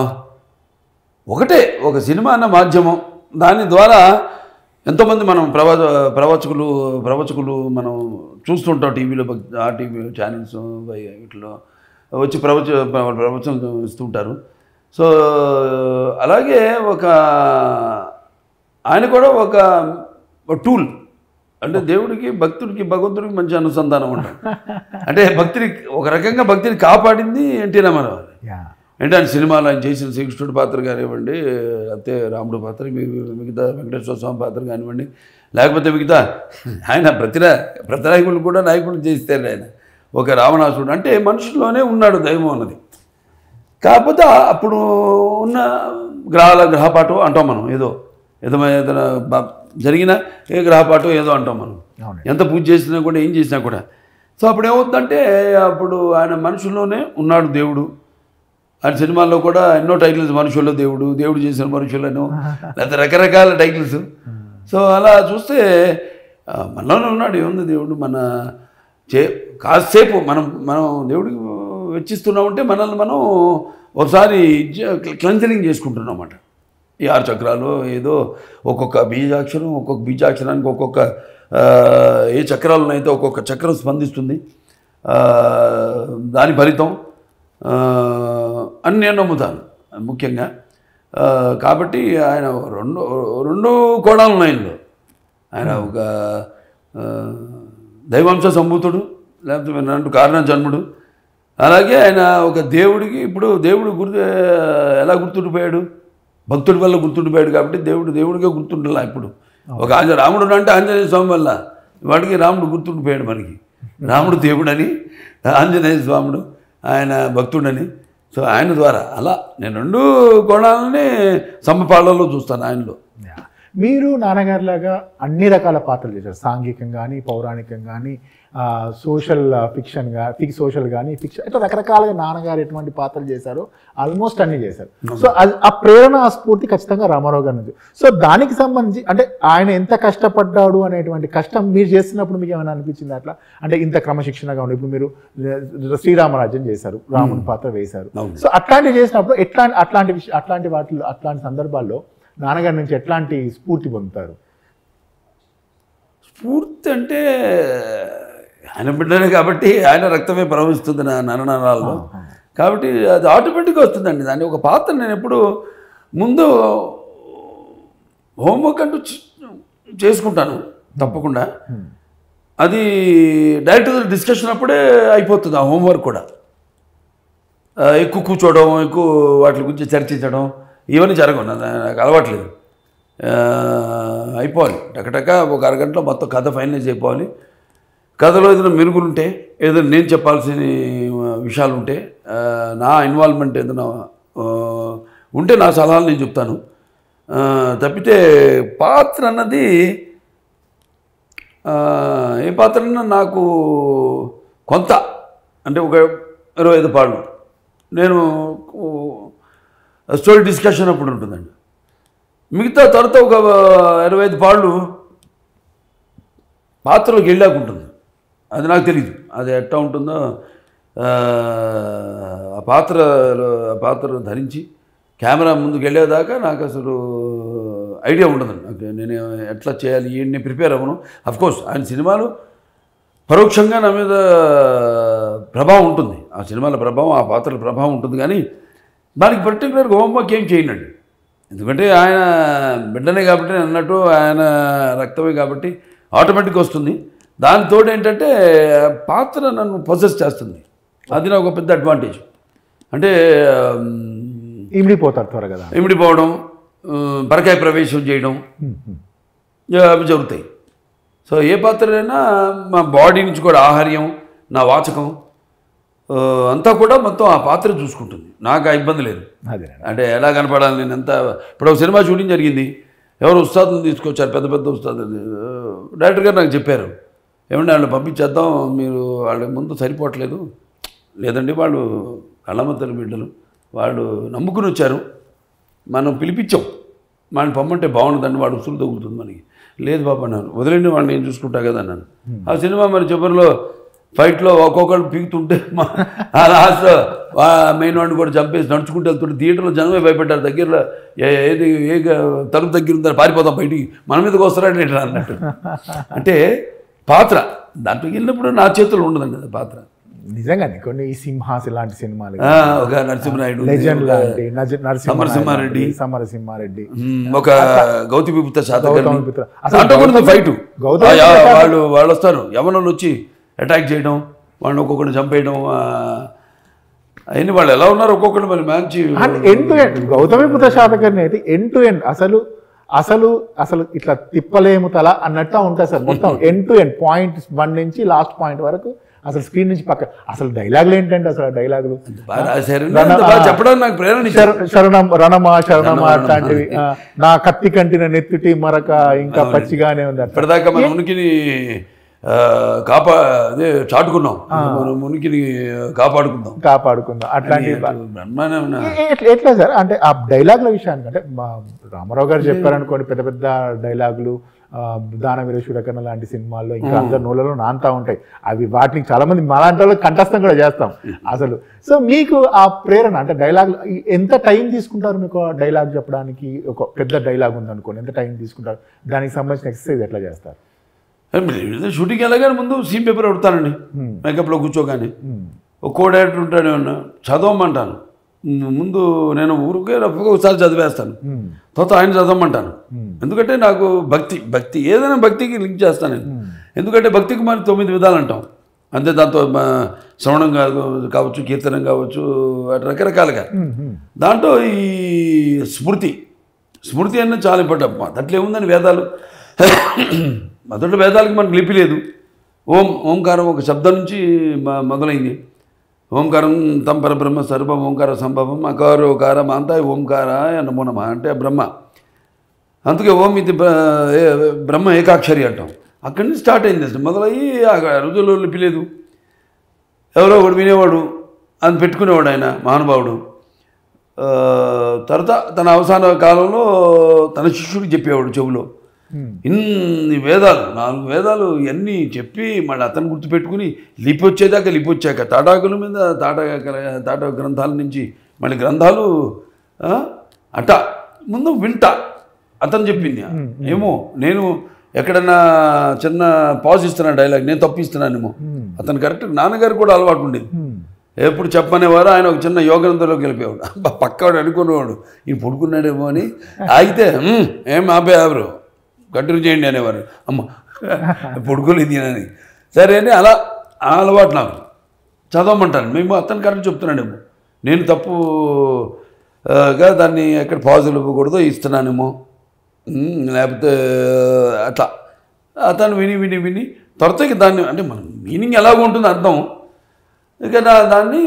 ఒకటే ఒక సినిమా అన్న మాధ్యమం దాని ద్వారా ఎంతోమంది మనం ప్రవ ప్రవచకులు ప్రవచకులు మనం చూస్తుంటాం టీవీలో ఆ టీవీ ఛానల్స్ వీటిలో వచ్చి ప్రవచ ప్రవచనం ఇస్తుంటారు సో అలాగే ఒక ఆయన కూడా ఒక టూల్ అంటే దేవుడికి భక్తుడికి భగవంతుడికి మంచి అనుసంధానం ఉంటుంది అంటే భక్తిని ఒక రకంగా భక్తిని కాపాడింది ఎన్టీ రామారావు యా అంటే ఆయన సినిమాలో ఆయన చేసిన శ్రీకృష్ణుడి పాత్ర కానివ్వండి లేకపోతే రాముడు పాత్ర మీ- మిగతా వెంకటేశ్వర స్వామి పాత్ర కానివ్వండి లేకపోతే మిగతా ఆయన ప్రతిరా ప్రతినాయకులు కూడా నాయకులు చేస్తారు ఆయన ఒక రావణాసుడు అంటే మనుషుల్లోనే ఉన్నాడు దైవం అన్నది కాకపోతే అప్పుడు ఉన్న గ్రహాల గ్రహపాటు అంటాం మనం ఏదో ఏదో ఏదైనా బ- జరిగిన ఏ గ్రహపాటు ఏదో అంటాం మనం అవును ఎంత పూజ చేసినా కూడా ఏం చేసినా కూడా సో అప్పుడు ఏమవుతుందంటే అప్పుడు ఆయన మనుషుల్లోనే ఉన్నాడు దేవుడు ఆయన సినిమాల్లో కూడా ఎన్నో టైటిల్స్ మనుషుల్లో దేవుడు దేవుడు చేసిన మనుషులను లేకపోతే రకరకాల టైటిల్స్ సో అలా చూస్తే ఆ, మనలోనే ఉన్నాడు ఏముంది దేవుడు మన చే కాసేపు మనం మనం దేవుడికి వెచ్చిస్తున్నాం ఉంటే మనల్ని మనం ఒకసారి క్లంజరింగ్ చేసుకుంటున్నాం అన్నమాట ఈ ఆరు చక్రాలు ఏదో ఒక్కొక్క బీజాక్షరం ఒక్కొక్క బీజాక్షరానికి ఒక్కొక్క ఆ, ఏ చక్రాలను అయితే ఒక్కొక్క చక్రం స్పందిస్తుంది ఆ, దాని ఫలితం ఆ, అని నేను నమ్ముతాను ముఖ్యంగా ఆ, కాబట్టి ఆయన రెండు రెండు కోణాలు ఉన్నాయి ఆయనలో ఆయన ఒక ఆ, దైవాంశ సంభూతుడు లేకపోతే మీరు అన్నట్టు కారణ జన్ముడు అలాగే ఆయన ఒక దేవుడికి ఇప్పుడు దేవుడు గుర్తు ఎలా గుర్తుండిపోయాడు భక్తుడి వల్ల గుర్తుండిపోయాడు కాబట్టి దేవుడు దేవుడిగా గుర్తుండలా ఇప్పుడు ఒక ఆంజ రాముడు అంటే ఆంజనేయ స్వామి వల్ల వాడికి రాముడు గుర్తుండిపోయాడు మనకి రాముడు దేవుడని ఆంజనేయ స్వాముడు ఆయన భక్తుడని సో ఆయన ద్వారా అలా నేను రెండు కోణాలని సమపాళ్ళలో చూస్తాను ఆయనలో యా. మీరు నాన్నగారి లాగా అన్ని రకాల పాత్రలు చేశారు సాంఘికం కానీ పౌరాణికం కానీ సోషల్ ఫిక్షన్ ఫిక్ సోషల్ కానీ ఫిక్షన్ ఇట్లా రకరకాలుగా నాన్నగారు ఎటువంటి పాత్రలు చేశారో ఆల్మోస్ట్ అన్ని చేశారు సో అది ఆ ప్రేరణ ఆ స్ఫూర్తి ఖచ్చితంగా రామారావు గారి నుంచి సో దానికి సంబంధించి అంటే ఆయన ఎంత కష్టపడ్డాడు అనేటువంటి కష్టం మీరు చేస్తున్నప్పుడు మీకు ఏమైనా అనిపించింది అట్లా అంటే ఇంత క్రమశిక్షణగా ఉండి ఇప్పుడు మీరు శ్రీరామరాజ్యం చేశారు రాముని పాత్ర వేశారు అవును. సో అట్లాంటివి చేసినప్పుడు ఎట్లాంటి అట్లాంటి విషయం అట్లాంటి వాటిలో అట్లాంటి సందర్భాల్లో నాన్నగారి నుంచి ఎట్లాంటి స్ఫూర్తి పొందుతారు స్ఫూర్తి అంటే ఆయన బిడ్డనే కాబట్టి ఆయన రక్తమే ప్రవహిస్తుంది నా నరనరాల్లో కాబట్టి అది ఆటోమేటిక్గా వస్తుందండి దాన్ని ఒక పాత్ర నేను ఎప్పుడు ముందు హోంవర్క్ అంటూ చే- చేసుకుంటాను తప్పకుండా అది డైరెక్ట్ డిస్కషన్ అప్పుడే అయిపోతుంది ఆ హోంవర్క్ కూడా ఆ, ఎక్కువ కూర్చోవడం ఎక్కువ వాటి గురించి చర్చించడం ఇవన్నీ జరగవు నా- నాకు అలవాట్లేదు ఆ, అయిపోవాలి టకటక ఒక అరగంటలో మొత్తం కథ ఫైనలైజ్ అయిపోవాలి కథలో ఏదైనా మెరుగులు ఉంటే ఏదైనా నేను చెప్పాల్సిన విషయాలు ఉంటే ఆ, నా ఇన్వాల్వ్మెంట్ ఏదైనా ఆ, ఉంటే నా సలహాలు నేను చెప్తాను ఆ, తప్పితే పాత్ర అన్నది ఆ, ఏ పాత్ర అన్నా నాకు కొంత అంటే ఒక ఇరవై ఐదు పాళ్ళు నేను స్టోరీ డిస్కషన్ అప్పుడు ఉంటుందండి మిగతా తర్వాత ఒక ఇరవై ఐదు పాళ్ళు పాత్రలోకి వెళ్ళాక ఉంటుంది అది నాకు తెలియదు అది ఎట్టా ఉంటుందో ఆ, ఆ పాత్రలో ఆ పాత్ర ధరించి కెమెరా ముందుకు వెళ్ళేదాకా నాకు అసలు ఐడియా ఉండదు నాకు నేను ఎట్లా చేయాలి ఏంటి నేను ప్రిపేర్ అవ్వను కోర్స్ ఆయన సినిమాలు పరోక్షంగా నా మీద ప్రభావం ఉంటుంది ఆ సినిమాల ప్రభావం ఆ పాత్రల ప్రభావం ఉంటుంది కానీ దానికి పర్టికులర్గా హోంవర్క్ ఏం చేయనండి ఎందుకంటే ఆయన బిడ్డనే కాబట్టి నేను అన్నట్టు ఆయన రక్తమే కాబట్టి ఆటోమేటిక్గా వస్తుంది దానితో ఏంటంటే పాత్ర నన్ను పొజెస్ చేస్తుంది అది నాకు ఒక పెద్ద అడ్వాంటేజ్ అంటే ఉమ్, ఇమిడిపోతారు త్వరగా దాన్ని. ఇమిడిపోవడం ఆ, పరకాయ ప్రవేశం చేయడం ఇక అవి జరుగుతాయి సో ఏ పాత్రైనా మా బాడీ నుంచి కూడా ఆహార్యం నా వాచకం ఆ, అంతా కూడా మొత్తం ఆ పాత్ర చూసుకుంటుంది నాకు ఆ ఇబ్బంది లేదు అదే అంటే ఎలా కనపడాలి నేను ఎంత ఇప్పుడు ఒక సినిమా షూటింగ్ జరిగింది ఎవరు ఉస్తాదుని తీసుకొచ్చారు పెద్ద పెద్ద ఉస్తాదు డైరెక్టర్ గారు నాకు చెప్పారు ఏమంటే వాళ్ళు పంపించేద్దాం మీరు వాళ్ళ ముందు సరిపోవట్లేదు లేదండి వాళ్ళు కళ్ళమత్తల బిడ్డలు వాళ్ళు నమ్ముకుని వచ్చారు మనం పిలిపించాం వాళ్ళని పంపంటే బాగుంటుందండి వాడు ఉసురు తగులుతుంది మనకి లేదు బాబా అన్నాను వదిలేండి వాళ్ళని నేను చూసుకుంటా కదా అన్నాను ఆ సినిమా మరి చివరిలో ఫైట్లో ఒక్కొక్కరు పీకుతుంటే మా ఆ లాస్ట్లో మెయిన్ వాడిని కూడా చంపేసి నడుచుకుంటూ వెళ్తుంటే థియేటర్లో జనమే భయపడ్డారు దగ్గరలో ఏ- ఏది ఏ గ- తలుపు దగ్గర ఉందని పారిపోతాం బయటికి మన మీదకి వస్తారండి ఇట్లా అన్నట్టు అంటే పాత్ర దాంట్లోకి వెళ్ళినప్పుడు నా చేతుల్లో ఉండదండి అది పాత్ర నిజంగానే కొన్ని ఈ సింహాస్ ఇలాంటి సినిమాలు ఆ, ఒక నరసింహనాయుడు ఉంది, లెజెండ్ ఒక, లాంటి నజ- సమరసింహారెడ్డి. సమరసింహారెడ్డి మ్, ఒక గౌతమి గుప్త శాతకర్ణి గౌతమిపుత్ర. అసలు దాంట్లో కూడా ఉంది గౌతమి- ఫైట్ గౌతమిపుత్ర వాళ్ళు వాళ్ళు వస్తారు యవనులు వచ్చి అటాక్ చేయడం వాళ్ళని ఒక్కొక్కరిని చంపేయడం అవన్నీ వాళ్ళు ఎలా ఉన్నారు ఒక్కొక్కరు మరి మంచి end to end Gautamiputra Satakarni అయితే ఎండ్ టు ఎండ్ అసలు అసలు అసలు ఇట్లా తిప్పలేము తల అన్నట్టు ఉంటుంది సార్ మొత్తం end to end point one నుంచి లాస్ట్ పాయింట్ వరకు అసలు స్క్రీన్ నుంచి పక్క అసలు డైలాగులు ఏంటంటే అసలు ఆ డైలాగులు బాగా రాశారు రణ- అంత బాగా చెప్పడానికి నాకు ప్రేరణ ఇచ్చారు శర- శరణం రణమా శరణమా అట్లాంటివి ఆ, నా కత్తి కంటిన నెత్తుటి మరక ఇంకా పచ్చిగానే ఉంది అట్లా ఇప్పటిదాకా మన ఉనికిని ఆ, కాపా అదే చాటుకున్నాం మన ఉనికిని కాపాడుకుందాం కాపాడుకుందాం అట్లాంటి బ్రహ్మాండమైన ఏ- ఎట్లా ఎట్లా సార్ అంటే ఆ డైలాగుల విషయానికి అంటే మా రామారావు గారు చెప్పారనుకోండి పెద్ద పెద్ద డైలాగులు ఆ, దానవీర శూరకర్ణ లాంటి సినిమాల్లో ఇంకా అందరి నూలలో నాంతా ఉంటాయి అవి వాటిని చాలా మంది మాలాంటి వాళ్ళు కంఠస్థం కూడా చేస్తాం అసలు సో మీకు ఆ ప్రేరణ అంటే డైలాగ్ ఎంత టైం తీసుకుంటారు మీకు ఆ డైలాగ్ చెప్పడానికి ఒక పెద్ద డైలాగ్ ఉందనుకోండి ఎంత టైం తీసుకుంటారు దానికి సంబంధించిన ఎక్సర్సైజ్ ఎట్లా చేస్తారు షూటింగ్ వెళ్ళగానే ముందు సీన్ పేపర్ కొడతానండి మేకప్లో కూర్చోగానే ఒక కో డైరెక్టర్ ఉంటాడు ఏమన్నా చదవమంటాను ము- ముందు నేను ఊరికే రఫ్గా ఒకసారి చదివేస్తాను తర్వాత ఆయన చదవమంటాను ఎందుకంటే నాకు భక్తి భక్తి ఏదైనా భక్తికి లింక్ చేస్తాను నేను ఎందుకంటే భక్తికి మరి తొమ్మిది విధాలు అంటాం అంతే దాంతో మా శ్రవణం కాదు కావచ్చు కీర్తనం కావచ్చు అటు రకరకాలుగా దాంట్లో ఈ స్మృతి స్మృతి అనేది చాలా ఇంపార్టెంట్ మొదట్లో ఏముందని వేదాలు మొదట్లో వేదాలకి మనకు లిపి లేదు ఓం ఓంకారం ఒక శబ్దం నుంచి మ- మొదలైంది ఓంకారం తం పరబ్రహ్మ సర్వ ఓంకార సంభవం అకారోకార మాంత ఓంకారాయ నమో నమ అంటే బ్రహ్మ అందుకే ఓం ఇది బ్ర- ఏ- బ్రహ్మ ఏకాక్షరి అంటాం అక్కడి నుంచి స్టార్ట్ అయింది అసలు మొదలయ్యి ఆ రోజుల్లో లిపి లేదు ఎవరో ఒకడు వినేవాడు అని పెట్టుకునేవాడు ఆయన మహానుభావుడు ఆ, తర్వాత తన అవసాన కాలంలో తన శిష్యుడికి చెప్పేవాడు చెవులో ఇన్ని వేదాలు నాలుగు వేదాలు ఇవన్నీ చెప్పి మళ్ళీ అతను గుర్తుపెట్టుకుని లిపి వచ్చేదాకా లిపి వచ్చాక తాటాకుల మీద తాటా తాటా గ్రంథాల నుంచి మళ్ళీ గ్రంథాలు ఆ, అట ముందు వింటా అతను చెప్పింది ఏమో నేను ఎక్కడన్నా చిన్న పాజ్ ఇస్తున్నా డైలాగ్ నేను తప్పిస్తున్నానేమో అతను కరెక్ట్ నాన్నగారు కూడా అలవాటు ఉండేది ఎప్పుడు చెప్పనేవారు ఆయన ఒక చిన్న యోగంతలోకి వెళ్ళిపోయాడు అబ్బా పక్కవాడు అనుకునేవాడు ఈయన పడుకున్నాడేమో అని ఆగితే "ఉమ్, ఏం ఆపే ఎవరు కంటిన్యూ చేయండి అనేవారు అమ్మ పడుకోలేదు ఈయనని సరే అని అలా ఆ అలవాటు నాకు చదవమంటాను మేము అతను కరెక్ట్ చెప్తున్నాడేమో నేను తప్పు ఆ, గా దాన్ని ఎక్కడ పాజులు ఇవ్వకూడదో ఇస్తున్నానేమో ఉమ్, లేకపోతే అట్లా అతను విని విని విని తర్వాత ఇక దాన్ని అంటే మన మీనింగ్ ఎలాగో ఉంటుంది అర్థం ఇక నా- దాన్ని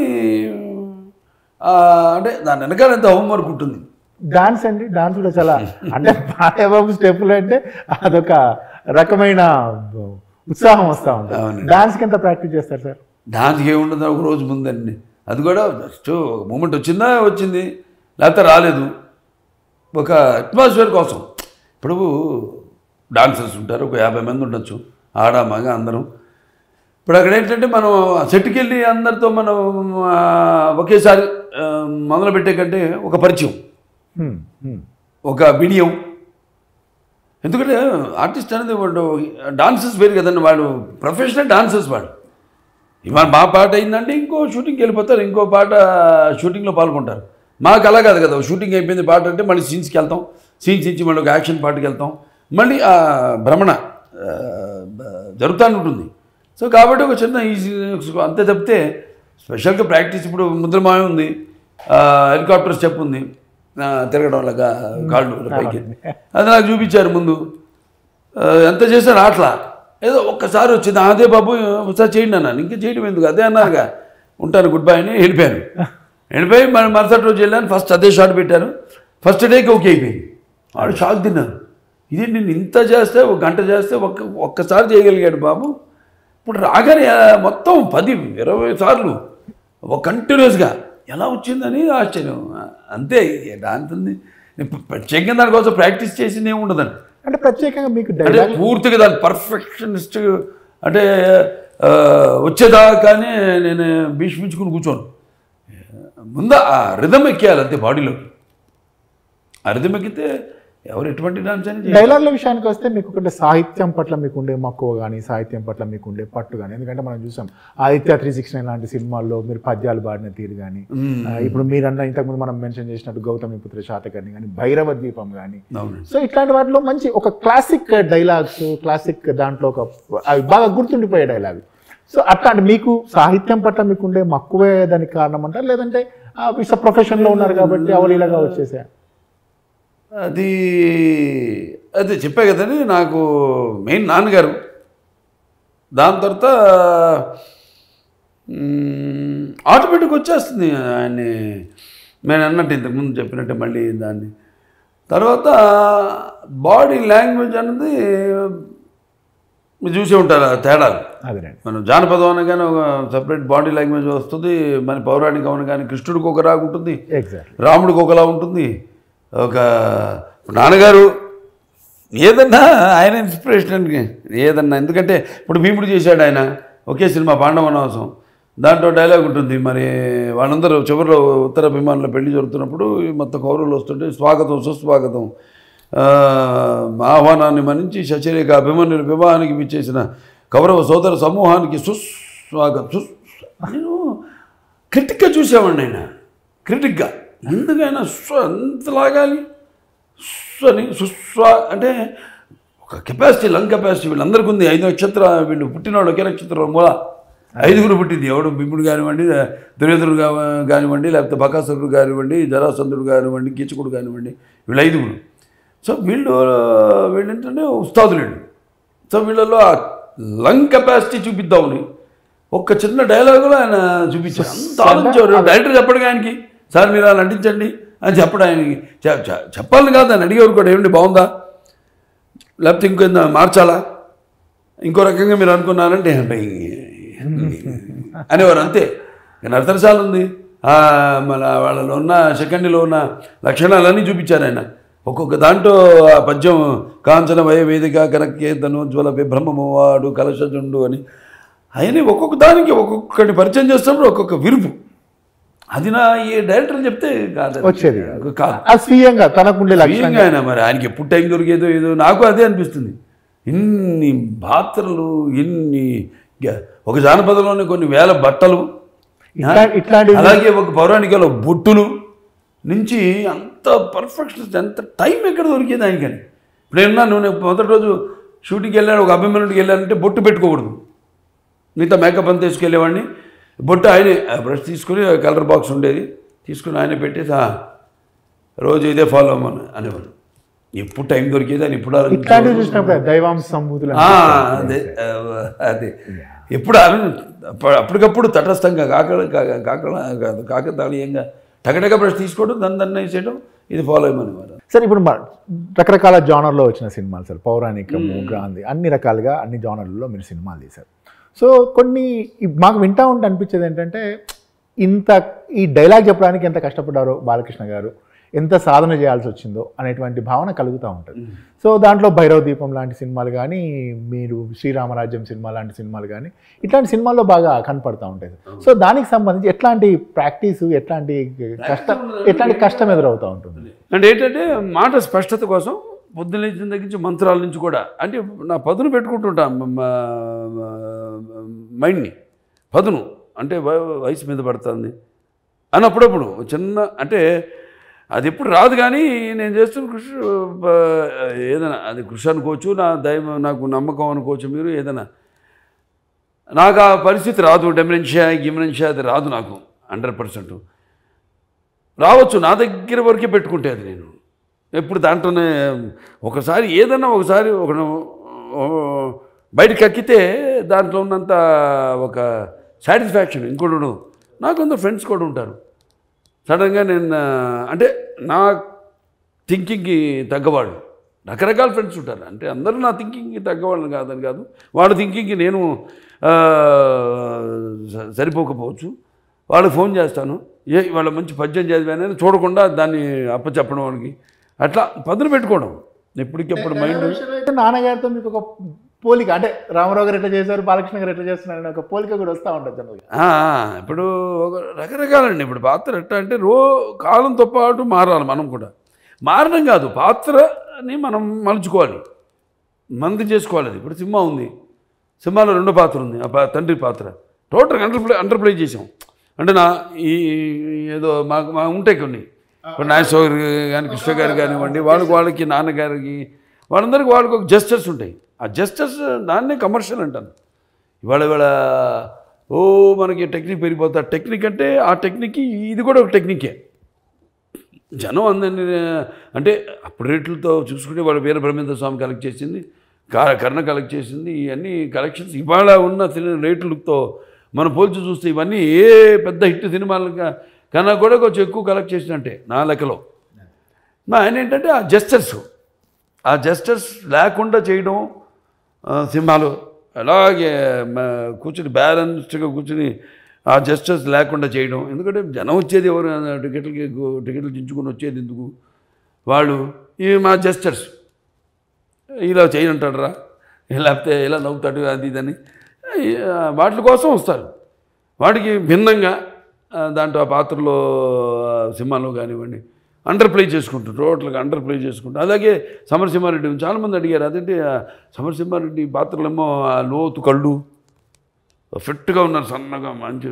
ఆ, అంటే దాని వెనకాల ఎంత హోంవర్క్ ఉంటుంది డాన్స్ అండి డాన్స్ కూడా చాలా అంటే బాలయ్యబాబు స్టెప్పులు అంటే అదొక రకమైన ఉత్సాహం వస్తూ ఉంటుంది అవునండి. డాన్స్కి ఎంత ప్రాక్టీస్ చేస్తారు సార్ దానికి ఏముండదు ఒక రోజు ముందండి అది కూడా జస్ట్ ఒక మూమెంట్ వచ్చిందా వచ్చింది లేకపోతే రాలేదు ఒక అట్మాస్ఫియర్ కోసం ఇప్పుడు డాన్సర్స్ ఉంటారు ఒక యాభై మంది ఉండొచ్చు ఆడ మగ అందరం ఇప్పుడు అక్కడ ఏంటంటే మనం సెట్కి వెళ్ళి అందరితో మనం ఆ, ఒకేసారి ఆ, మొదలు పెట్టే కంటే ఒక పరిచయం హ్మ్, హ్మ్. ఒక బిడియం ఎందుకంటే ఆర్టిస్ట్ అనేది వాడు డాన్సర్స్ వేరు కదండి వాడు ప్రొఫెషనల్ డాన్సర్స్ వాడు ఇవాళ మా పాట అయిందంటే ఇంకో షూటింగ్కి వెళ్ళిపోతారు ఇంకో పాట షూటింగ్లో పాల్గొంటారు మాకు అలా కాదు కదా షూటింగ్ అయిపోయింది పాట అంటే మళ్ళీ సీన్స్కి వెళ్తాం సీన్స్ ఇచ్చి మళ్ళీ ఒక యాక్షన్ పాటకి వెళ్తాం మళ్ళీ ఆ భ్రమణ ఆ, జరుగుతూనే ఉంటుంది సో కాబట్టి ఒక చిన్న ఈజీ అంతే తప్పితే స్పెషల్గా ప్రాక్టీస్ ఇప్పుడు ముద్రమాయ ఉంది ఆ, హెలికాప్టర్ స్టెప్ ఉంది ఆ, తిరగడం లాగా కాళ్ళు పైకి అది నాకు చూపించారు ముందు ఆ, ఎంత చేశారు అట్లా ఏదో ఒక్కసారి వచ్చింది అదే బాబు ఒకసారి చేయండి అన్నాను ఇంకా చేయడం ఎందుకు అదే అన్నారుగా ఉంటాను గుడ్ బై అని వెళ్ళిపోయాను వెళ్ళిపోయి మరి మరుసటి రోజు వెళ్ళాను ఫస్ట్ అదే షాట్ పెట్టాను ఫస్ట్ డేకి ఓకే అయిపోయింది వాడు షాక్ తిన్నాను ఇది నేను ఇంత చేస్తే ఒక గంట చేస్తే ఒక్క ఒక్కసారి చేయగలిగాడు బాబు ఇప్పుడు రాగానే ఆ, మొత్తం పది ఇరవై సార్లు ఒక కంటిన్యూస్గా ఎలా వచ్చిందని ఆశ్చర్యం అంతే డాన్స్ ఉంది నేను ప్రత్యేకంగా దానికోసం ప్రాక్టీస్ చేసింది ఏమి ఉండదండి అంటే ప్రత్యేకంగా మీకు అంటే డైలాగ్ పూర్తిగా దాని పర్ఫెక్షనిస్ట్ అంటే ఆ, వచ్చేదాకానే నేను భీష్మించుకుని కూర్చోను ముందు ఆ రిధం ఎక్కేయాలి అంతే బాడీలోకి ఆ రిధం ఎక్కితే ఎవరు ఎటువంటి డాన్స్ అని చేయాలి. డైలాగ్ల విషయానికి వస్తే మీకు ఒకటి సాహిత్యం పట్ల మీకు ఉండే మక్కువ కానీ సాహిత్యం పట్ల మీకు ఉండే పట్టు కానీ ఎందుకంటే మనం చూసాం ఆదిత్య త్రీ సిక్స్ నైన్ లాంటి సినిమాల్లో మీరు పద్యాలు పాడిన తీరు కానీ మ్మ్. ఇప్పుడు మీరన్న ఇంతకుముందు మనం మెన్షన్ చేసినట్టు గౌతమి పుత్ర శాతకర్ణి కానీ భైరవ ద్వీపం కానీ అవునండి సో ఇట్లాంటి వాటిలో మంచి ఒక క్లాసిక్ డైలాగ్స్ క్లాసిక్ దాంట్లో ఒక అవి బాగా గుర్తుండిపోయే డైలాగ్ సో అట్లాంటి మీకు సాహిత్యం పట్ల మీకు ఉండే మక్కువే దానికి కారణం అంటారు లేదంటే విశ్వ ప్రొఫెషన్లో ఉన్నారు కాబట్టి అవలీలగా వచ్చేసా అది అదే చెప్పా కదండి నాకు మెయిన్ నాన్నగారు దాని తర్వాత ఆటోమేటిక్ వచ్చేస్తుంది ఆయన్ని నేను అన్నట్టు ఇంతకుముందు చెప్పినట్టే మళ్ళీ దాన్ని తర్వాత బాడీ లాంగ్వేజ్ అన్నది మీరు చూసే ఉంటారు ఆ తేడాలు అదేనండి మనం జానపదం అనగానే ఒక సపరేట్ బాడీ లాంగ్వేజ్ వస్తుంది మన పౌరాణికం అనగానే కృష్ణుడికి ఒక రాగా ఉంటుంది ఎగ్జాక్ట్ రాముడికి ఒకలా ఉంటుంది ఒక నాన్నగారు ఏదన్నా ఆయన ఇన్స్పిరేషన్కి ఏదన్నా ఎందుకంటే ఇప్పుడు భీముడు చేశాడు ఆయన ఒకే సినిమా పాండవనవాసం దాంట్లో డైలాగ్ ఉంటుంది మరి వాళ్ళందరూ చివరిలో ఉత్తర అభిమానుల పెళ్లి జరుగుతున్నప్పుడు ఈ మొత్తం కౌరవులు వస్తుంటే స్వాగతం సుస్వాగతం ఆ, ఆహ్వానాన్ని మన్నించి శచరిక అభిమన్యుల వివాహానికి విచ్చేసిన కౌరవ సోదర సమూహానికి సుస్వాగతం సుస్ నేను క్రిటిక్గా చూసేవాడిని ఆయన క్రిటిక్గా ఎందుకైనా స్వ ఎంత లాగాలి స్వని సుస్వ అంటే ఒక కెపాసిటీ లంగ్ కెపాసిటీ వీళ్ళందరికీ ఉంది ఐదు నక్షత్ర వీళ్ళు పుట్టినవాడు ఒకే నక్షత్రం మూల ఐదుగురు పుట్టింది ఎవడు భీముడు కానివ్వండి దుర్యోధనుడు కా- కానివ్వండి లేకపోతే బకాసురుడు కానివ్వండి జరాసంధుడు కానివ్వండి కీచకుడు కానివ్వండి వీళ్ళు ఐదుగురు సో వీళ్ళు వీళ్ళు ఏంటంటే ఉస్తాదులు వీళ్ళు సో వీళ్ళలో ఆ లంగ్ కెపాసిటీ చూపిద్దామని ఒక్క చిన్న డైలాగులో ఆయన చూపించారు అంత ఆలోచించారు డైరెక్టర్ చెప్పడు ఆయనకి సార్ మీరు అలా నటించండి అని చెప్పడు ఆయనకి చె- చె- చెప్పాలని కాదు ఆయన అడిగేవారు కూడా ఏమండి బాగుందా లేకపోతే ఇంకొంత మార్చాలా ఇంకో రకంగా మీరు అనుకున్నారంటే "అబ్బాయి, అనేవారు అంతే ఇక నర్తనశాల ఉంది ఆ, మన వాళ్ళలో ఉన్న సెకండ్లో ఉన్న లక్షణాలన్నీ చూపించారు ఆయన ఒక్కొక్క దాంట్లో ఆ పద్యం కాంచన వయ వేదిక కనక్కే ధనోజ్వల విభ్రమము వాడు కలశజుండు అని ఆయనే ఒక్కొక్క దానికి ఒక్కొక్కటి పరిచయం చేస్తున్నప్పుడు ఒక్కొక్క విరుపు అది నా ఈ డైరెక్టర్ చెప్తే కాదు అది. వచ్చేది కాదు ఆ స్వీయంగా తనకుండే లక్ష్యం స్వయంగా ఆయన మరి ఆయనకి ఎప్పుడు టైం దొరికేదో ఏదో నాకు అదే అనిపిస్తుంది ఇన్ని పాత్రలు ఇన్ని గ- ఒక జానపదంలోని కొన్ని వేల బట్టలు ఇట్లా- ఇట్లాంటివి అలాగే ఒక పౌరాణికలో బొట్టులు నుంచి అంత పర్ఫెక్షన్ ఎంత టైం ఎక్కడ దొరికేది ఆయనకని ఇప్పుడు ఏమన్నా నువ్వు నేను మొదటి రోజు షూటింగ్కి వెళ్ళాను ఒక అభిమానుడికి వెళ్ళానంటే బొట్టు పెట్టుకోకూడదు మిగతా మేకప్ అంతా తీసుకెళ్ళేవాడిని బొట్టు ఆయనే ఆ బ్రష్ తీసుకుని కలర్ బాక్స్ ఉండేది తీసుకుని ఆయనే పెట్టేసి "ఆ, రోజు ఇదే ఫాలో అవ్వమని అనేవాడు ఎప్పుడు టైం దొరికేది అని ఇప్పుడు ఆలోచించేవాడు. ఇట్లాంటివి చూసినప్పుడు దైవాంశ సంభూతులు ఆ, అదే ఆ, అదే ఎప్పుడు ఆమె అప్ప- అప్పటికప్పుడు తటస్థంగా కాక కాక- కాకల కాదు కాకతాళీయంగా టగటగ బ్రష్ తీసుకోవడం దాన్ని దాన్ని వేసేయడం ఇది ఫాలో అయ్యమనేవారు సార్ ఇప్పుడు మ- రకరకాల జానర్లో వచ్చిన సినిమాలు సార్ పౌరాణికము గాంధీ అన్ని రకాలుగా అన్ని జానర్లలో మీరు సినిమాలు తీశారు సో కొన్ని ఈ- మాకు వింటా ఉంటే అనిపించేది ఏంటంటే ఇంత ఈ డైలాగ్ చెప్పడానికి ఎంత కష్టపడ్డారో బాలకృష్ణ గారు ఎంత సాధన చేయాల్సి వచ్చిందో అనేటువంటి భావన కలుగుతూ ఉంటుంది సో దాంట్లో భైరవ దీపం లాంటి సినిమాలు కానీ మీరు శ్రీరామరాజ్యం సినిమా లాంటి సినిమాలు కానీ ఇట్లాంటి సినిమాల్లో బాగా కనపడతా ఉంటాయి సో దానికి సంబంధించి ఎట్లాంటి ప్రాక్టీస్ ఎట్లాంటి కష్టం ఎట్లాంటి కష్టం ఎదురవుతూ ఉంటుంది అంటే ఏంటంటే మాట స్పష్టత కోసం పొద్దున్న లేచిన దగ్గర నుంచి మంత్రాల నుంచి కూడా అంటే నా పదును పెట్టుకుంటుంటా మైండ్ని పదును అంటే వ- వయసు మీద పడుతుంది అని అప్పుడప్పుడు చిన్న అంటే అది ఎప్పుడు రాదు కానీ నేను చేస్తున్న కృషి బ- ఏదైనా అది కృషి అనుకోవచ్చు నా దైవం నాకు నమ్మకం అనుకోవచ్చు మీరు ఏదైనా నాకు ఆ పరిస్థితి రాదు డెమినెన్షియా గిమినెన్షియా అది రాదు నాకు హండ్రెడ్ పర్సెంట్ రావచ్చు నా దగ్గర వరకే పెట్టుకుంటే అది నేను ఎప్పుడు దాంట్లోనే ఒకసారి ఏదన్నా ఒకసారి ఒక బయటకు కక్కితే దాంట్లో ఉన్నంత ఒక సాటిస్ఫాక్షన్ ఇంకోటి ఉండదు నాకు కొందరు ఫ్రెండ్స్ కూడా ఉంటారు సడన్గా నేను ఆ, అంటే నా థింకింగ్కి తగ్గవాడు రకరకాల ఫ్రెండ్స్ ఉంటారు అంటే అందరూ నా థింకింగ్కి తగ్గవాళ్ళని కాదని కాదు వాళ్ళ థింకింగ్కి నేను ఆ, స- సరిపోకపోవచ్చు వాళ్ళకి ఫోన్ చేస్తాను ఏ వాళ్ళ మంచి పద్యం చదివానని చూడకుండా దాన్ని అప్పచెప్పడం వాడికి అట్లా పదును పెట్టుకోవడం ఎప్పటికెప్పుడు మైండ్ అయితే నాన్నగారితో మీకు ఒక పోలిక అంటే రామారావు గారు ఎట్లా చేశారు బాలకృష్ణ గారు ఎట్లా చేస్తున్నారు అనే ఒక పోలిక కూడా వస్తూ ఉంటుంది జనరల్గా ఆ, ఇప్పుడు ఒక రకరకాలండి ఇప్పుడు పాత్ర ఎట్లా అంటే రో కాలంతో పాటు మారాలి మనం కూడా మారడం కాదు పాత్ర అని మనం మలుచుకోవాలి మంది చేసుకోవాలి అది ఇప్పుడు సినిమా ఉంది సినిమాలో రెండో పాత్ర ఉంది ఆ పా- తండ్రి పాత్ర total underplay underplay చేసాం అంటే నా ఈ ఏదో మాకు మా ఉంటాయి కొన్ని ఇప్పుడు నాగేశ్వర్ కానీ కృష్ణ గారు కానివ్వండి వాళ్ళకి వాళ్ళకి నాన్నగారికి వాళ్ళందరికీ వాళ్ళకి ఒక జస్టర్స్ ఉంటాయి ఆ జస్టర్స్ దాన్నే కమర్షియల్ అంటాను ఇవాళ ఇవాళ ఓ మనకి టెక్నిక్ పెరిగిపోతా టెక్నిక్ అంటే ఆ టెక్నిక్ ఇది కూడా ఒక టెక్నికే జనం అందరినీ అంటే అప్పుడు రేట్లతో చూసుకుంటే వాళ్ళు వీర బ్రహ్మేంద్ర స్వామి కలెక్ట్ చేసింది కా- కర్ణ కలెక్ట్ చేసింది ఇవన్నీ కలెక్షన్స్ ఇవాళ ఉన్న సినిమా రేట్లతో మనం పోల్చి చూస్తే ఇవన్నీ ఏ పెద్ద హిట్ సినిమాలుగా కన్నా కూడా కొంచెం ఎక్కువ కలెక్ట్ చేసినట్టే నా లెక్కలో మా ఆయన ఏంటంటే ఆ జస్టర్స్ ఆ జస్టర్స్ లేకుండా చేయడం ఆ, సినిమాలు అలాగే మ- కూర్చుని బ్యాలెన్స్డ్గా కూర్చుని ఆ జస్టర్స్ లేకుండా చేయడం ఎందుకంటే జనం వచ్చేది ఎవరు ఆ టికెట్లకి గు- టికెట్లు దించుకొని వచ్చేది ఎందుకు వాళ్ళు ఈ మా జస్టర్స్ ఇలా చేయనంటాడరా లేకపోతే ఇలా నవ్వుతాడు అది ఇదని ఈ, ఆ, వాటి కోసం వస్తారు వాటికి భిన్నంగా ఆ, దాంట్లో ఆ పాత్రలో ఆ, సినిమాలో కానివ్వండి అండర్ ప్లే చేసుకుంటారు టోటల్గా అండర్ ప్లే చేసుకుంటారు అలాగే సమరసింహారెడ్డి చాలామంది అడిగారు అదేంటి ఆ సమరసింహారెడ్డి పాత్రలేమో ఆ లోతు కళ్ళు ఫిట్గా ఉన్నారు సన్నగా మంచి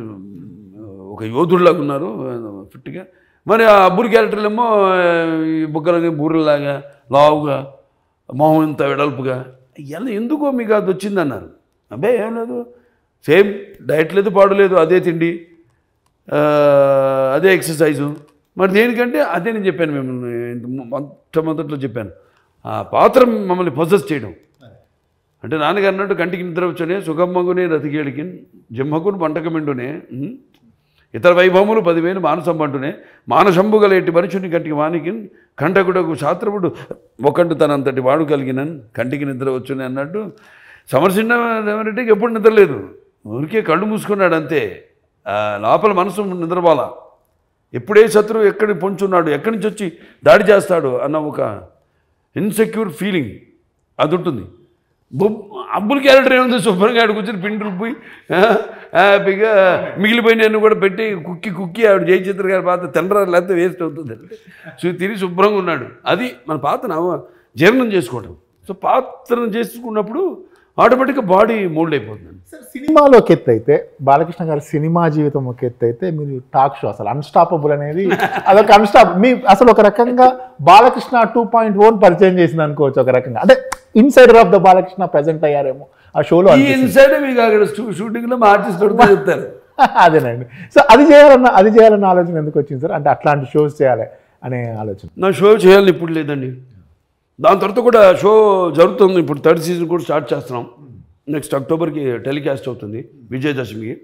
ఒక యోధుడిలాగా ఉన్నారు ఫిట్గా మరి ఆ అబ్బురి క్యారెక్టర్లు ఏమో ఈ బుగ్గలకి బూరెల్లాగా లావుగా మొహం ఇంత వెడల్పుగా ఇలా ఎందుకో మీకు అది వచ్చిందన్నారు అబ్బే ఏం లేదు సేమ్ డైట్ లేదు పాడు లేదు అదే తిండి ఆ, అదే ఎక్సర్సైజు మరి దేనికంటే అదే నేను చెప్పాను మేము మొట్టమొదట్లో చెప్పాను ఆ పాత్ర మమ్మల్ని పొజెస్ చేయడం అంటే నాన్నగారు అన్నట్టు కంటికి నిద్ర వచ్చనే సుఖమ్మగునే రతికేడికి జిమ్మకును పంటకమిండునే ఉమ్. ఇతర వైభవములు పదివేలు మానసంబంటునే మానసంబుగలేటి మనుషుని కంటికి వానికి కంటకుడకు శాస్త్రపుడు ఒకంటు తనంతటి వాడు కలిగినన్ కంటికి నిద్ర వచ్చునే అన్నట్టు సమరసింహ రెడ్డికి ఎప్పుడు నిద్ర లేదు ఊరికే కళ్ళు మూసుకున్నాడు అంతే ఆ, లోపల మనసు నిద్రపోలా ఎప్పుడే శత్రువు ఎక్కడి పొంచున్నాడు ఎక్కడి నుంచి వచ్చి దాడి చేస్తాడు అన్న ఒక ఇన్సెక్యూర్ ఫీలింగ్ అది ఉంటుంది బొబ్ అబ్బుల క్యారెక్టర్ ఏముంది శుభ్రంగా ఆడు కూర్చొని పిండి పోయి హ్యాపీగా మిగిలిపోయినవన్నీ కూడా పెట్టి కుక్కి కుక్కి ఆవిడ జయచిత్ర గారి పాత్ర తినరా లేకపోతే వేస్ట్ అవుతుంది సో తిరిగి శుభ్రంగా ఉన్నాడు అది మన పాత్ర జీర్ణం చేసుకోవడం సో పాత్రను చేసుకున్నప్పుడు ఆటోమేటిక్గా బాడీ మోల్డ్ అయిపోతుంది సార్ సినిమాలో ఒక ఎత్తు అయితే బాలకృష్ణ గారి సినిమా జీవితం ఒక ఎత్తు అయితే మీరు టాక్ షో అసలు అన్స్టాపబుల్ అనేది అదొక అన్స్టాప్ మీ అసలు ఒక రకంగా బాలకృష్ణ టూ పాయింట్ ఓన్ పరిచయం చేసింది అనుకోవచ్చు ఒక రకంగా అంటే insider of the Balakrishna present అయ్యారేమో ఆ షోలో ఈ ఇన్సైడ్ మీకు అక్కడ షూ- షూటింగ్లో మా ఆర్టిస్ట్ దొరికితే చెప్తారు అదేనండి సో అది చేయాలన్న అది చేయాలన్న ఆలోచన ఎందుకు వచ్చింది సార్ అంటే అట్లాంటి షోస్ చేయాలి అనే ఆలోచన నా షో చేయాలని ఇప్పుడు లేదండి దాని తర్వాత కూడా షో జరుగుతుంది ఇప్పుడు థర్డ్ సీజన్ కూడా స్టార్ట్ చేస్తున్నాం నెక్స్ట్ అక్టోబర్కి టెలికాస్ట్ అవుతుంది విజయదశమికి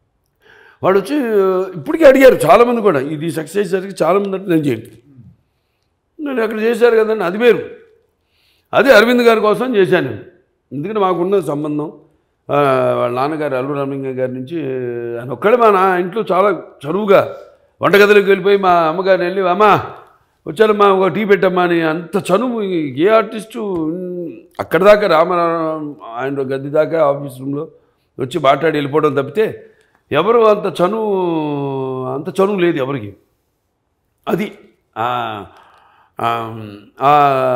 వాడు వచ్చి ఇప్పటికీ అడిగారు చాలామంది కూడా ఇది సక్సెస్ అయ్యేసరికి చాలామంది అంటే నేను చేయను నేను అక్కడ చేశారు కదండి అది వేరు అదే అరవింద్ గారి కోసం చేశాను నేను ఎందుకంటే మాకున్న సంబంధం ఆ, వాళ్ళ నాన్నగారు అల్లు రామలింగ గారి నుంచి ఆయన ఒక్కడే మా నా ఇంట్లో చాలా చనువుగా వంటగదిలోకి వెళ్ళిపోయి మా అమ్మగారిని వెళ్ళి అమ్మా వచ్చారమ్మా ఒక టీ పెట్టమ్మా అని అంత చనువు ఏ ఆర్టిస్టు అక్కడ దాకా రామారావు ఆయన గది దాకా ఆఫీస్ రూమ్లో వచ్చి మాట్లాడి వెళ్ళిపోవడం తప్పితే ఎవరు అంత చనువు అంత చనువు లేదు ఎవరికి అది ఆ, ఆ, ఆ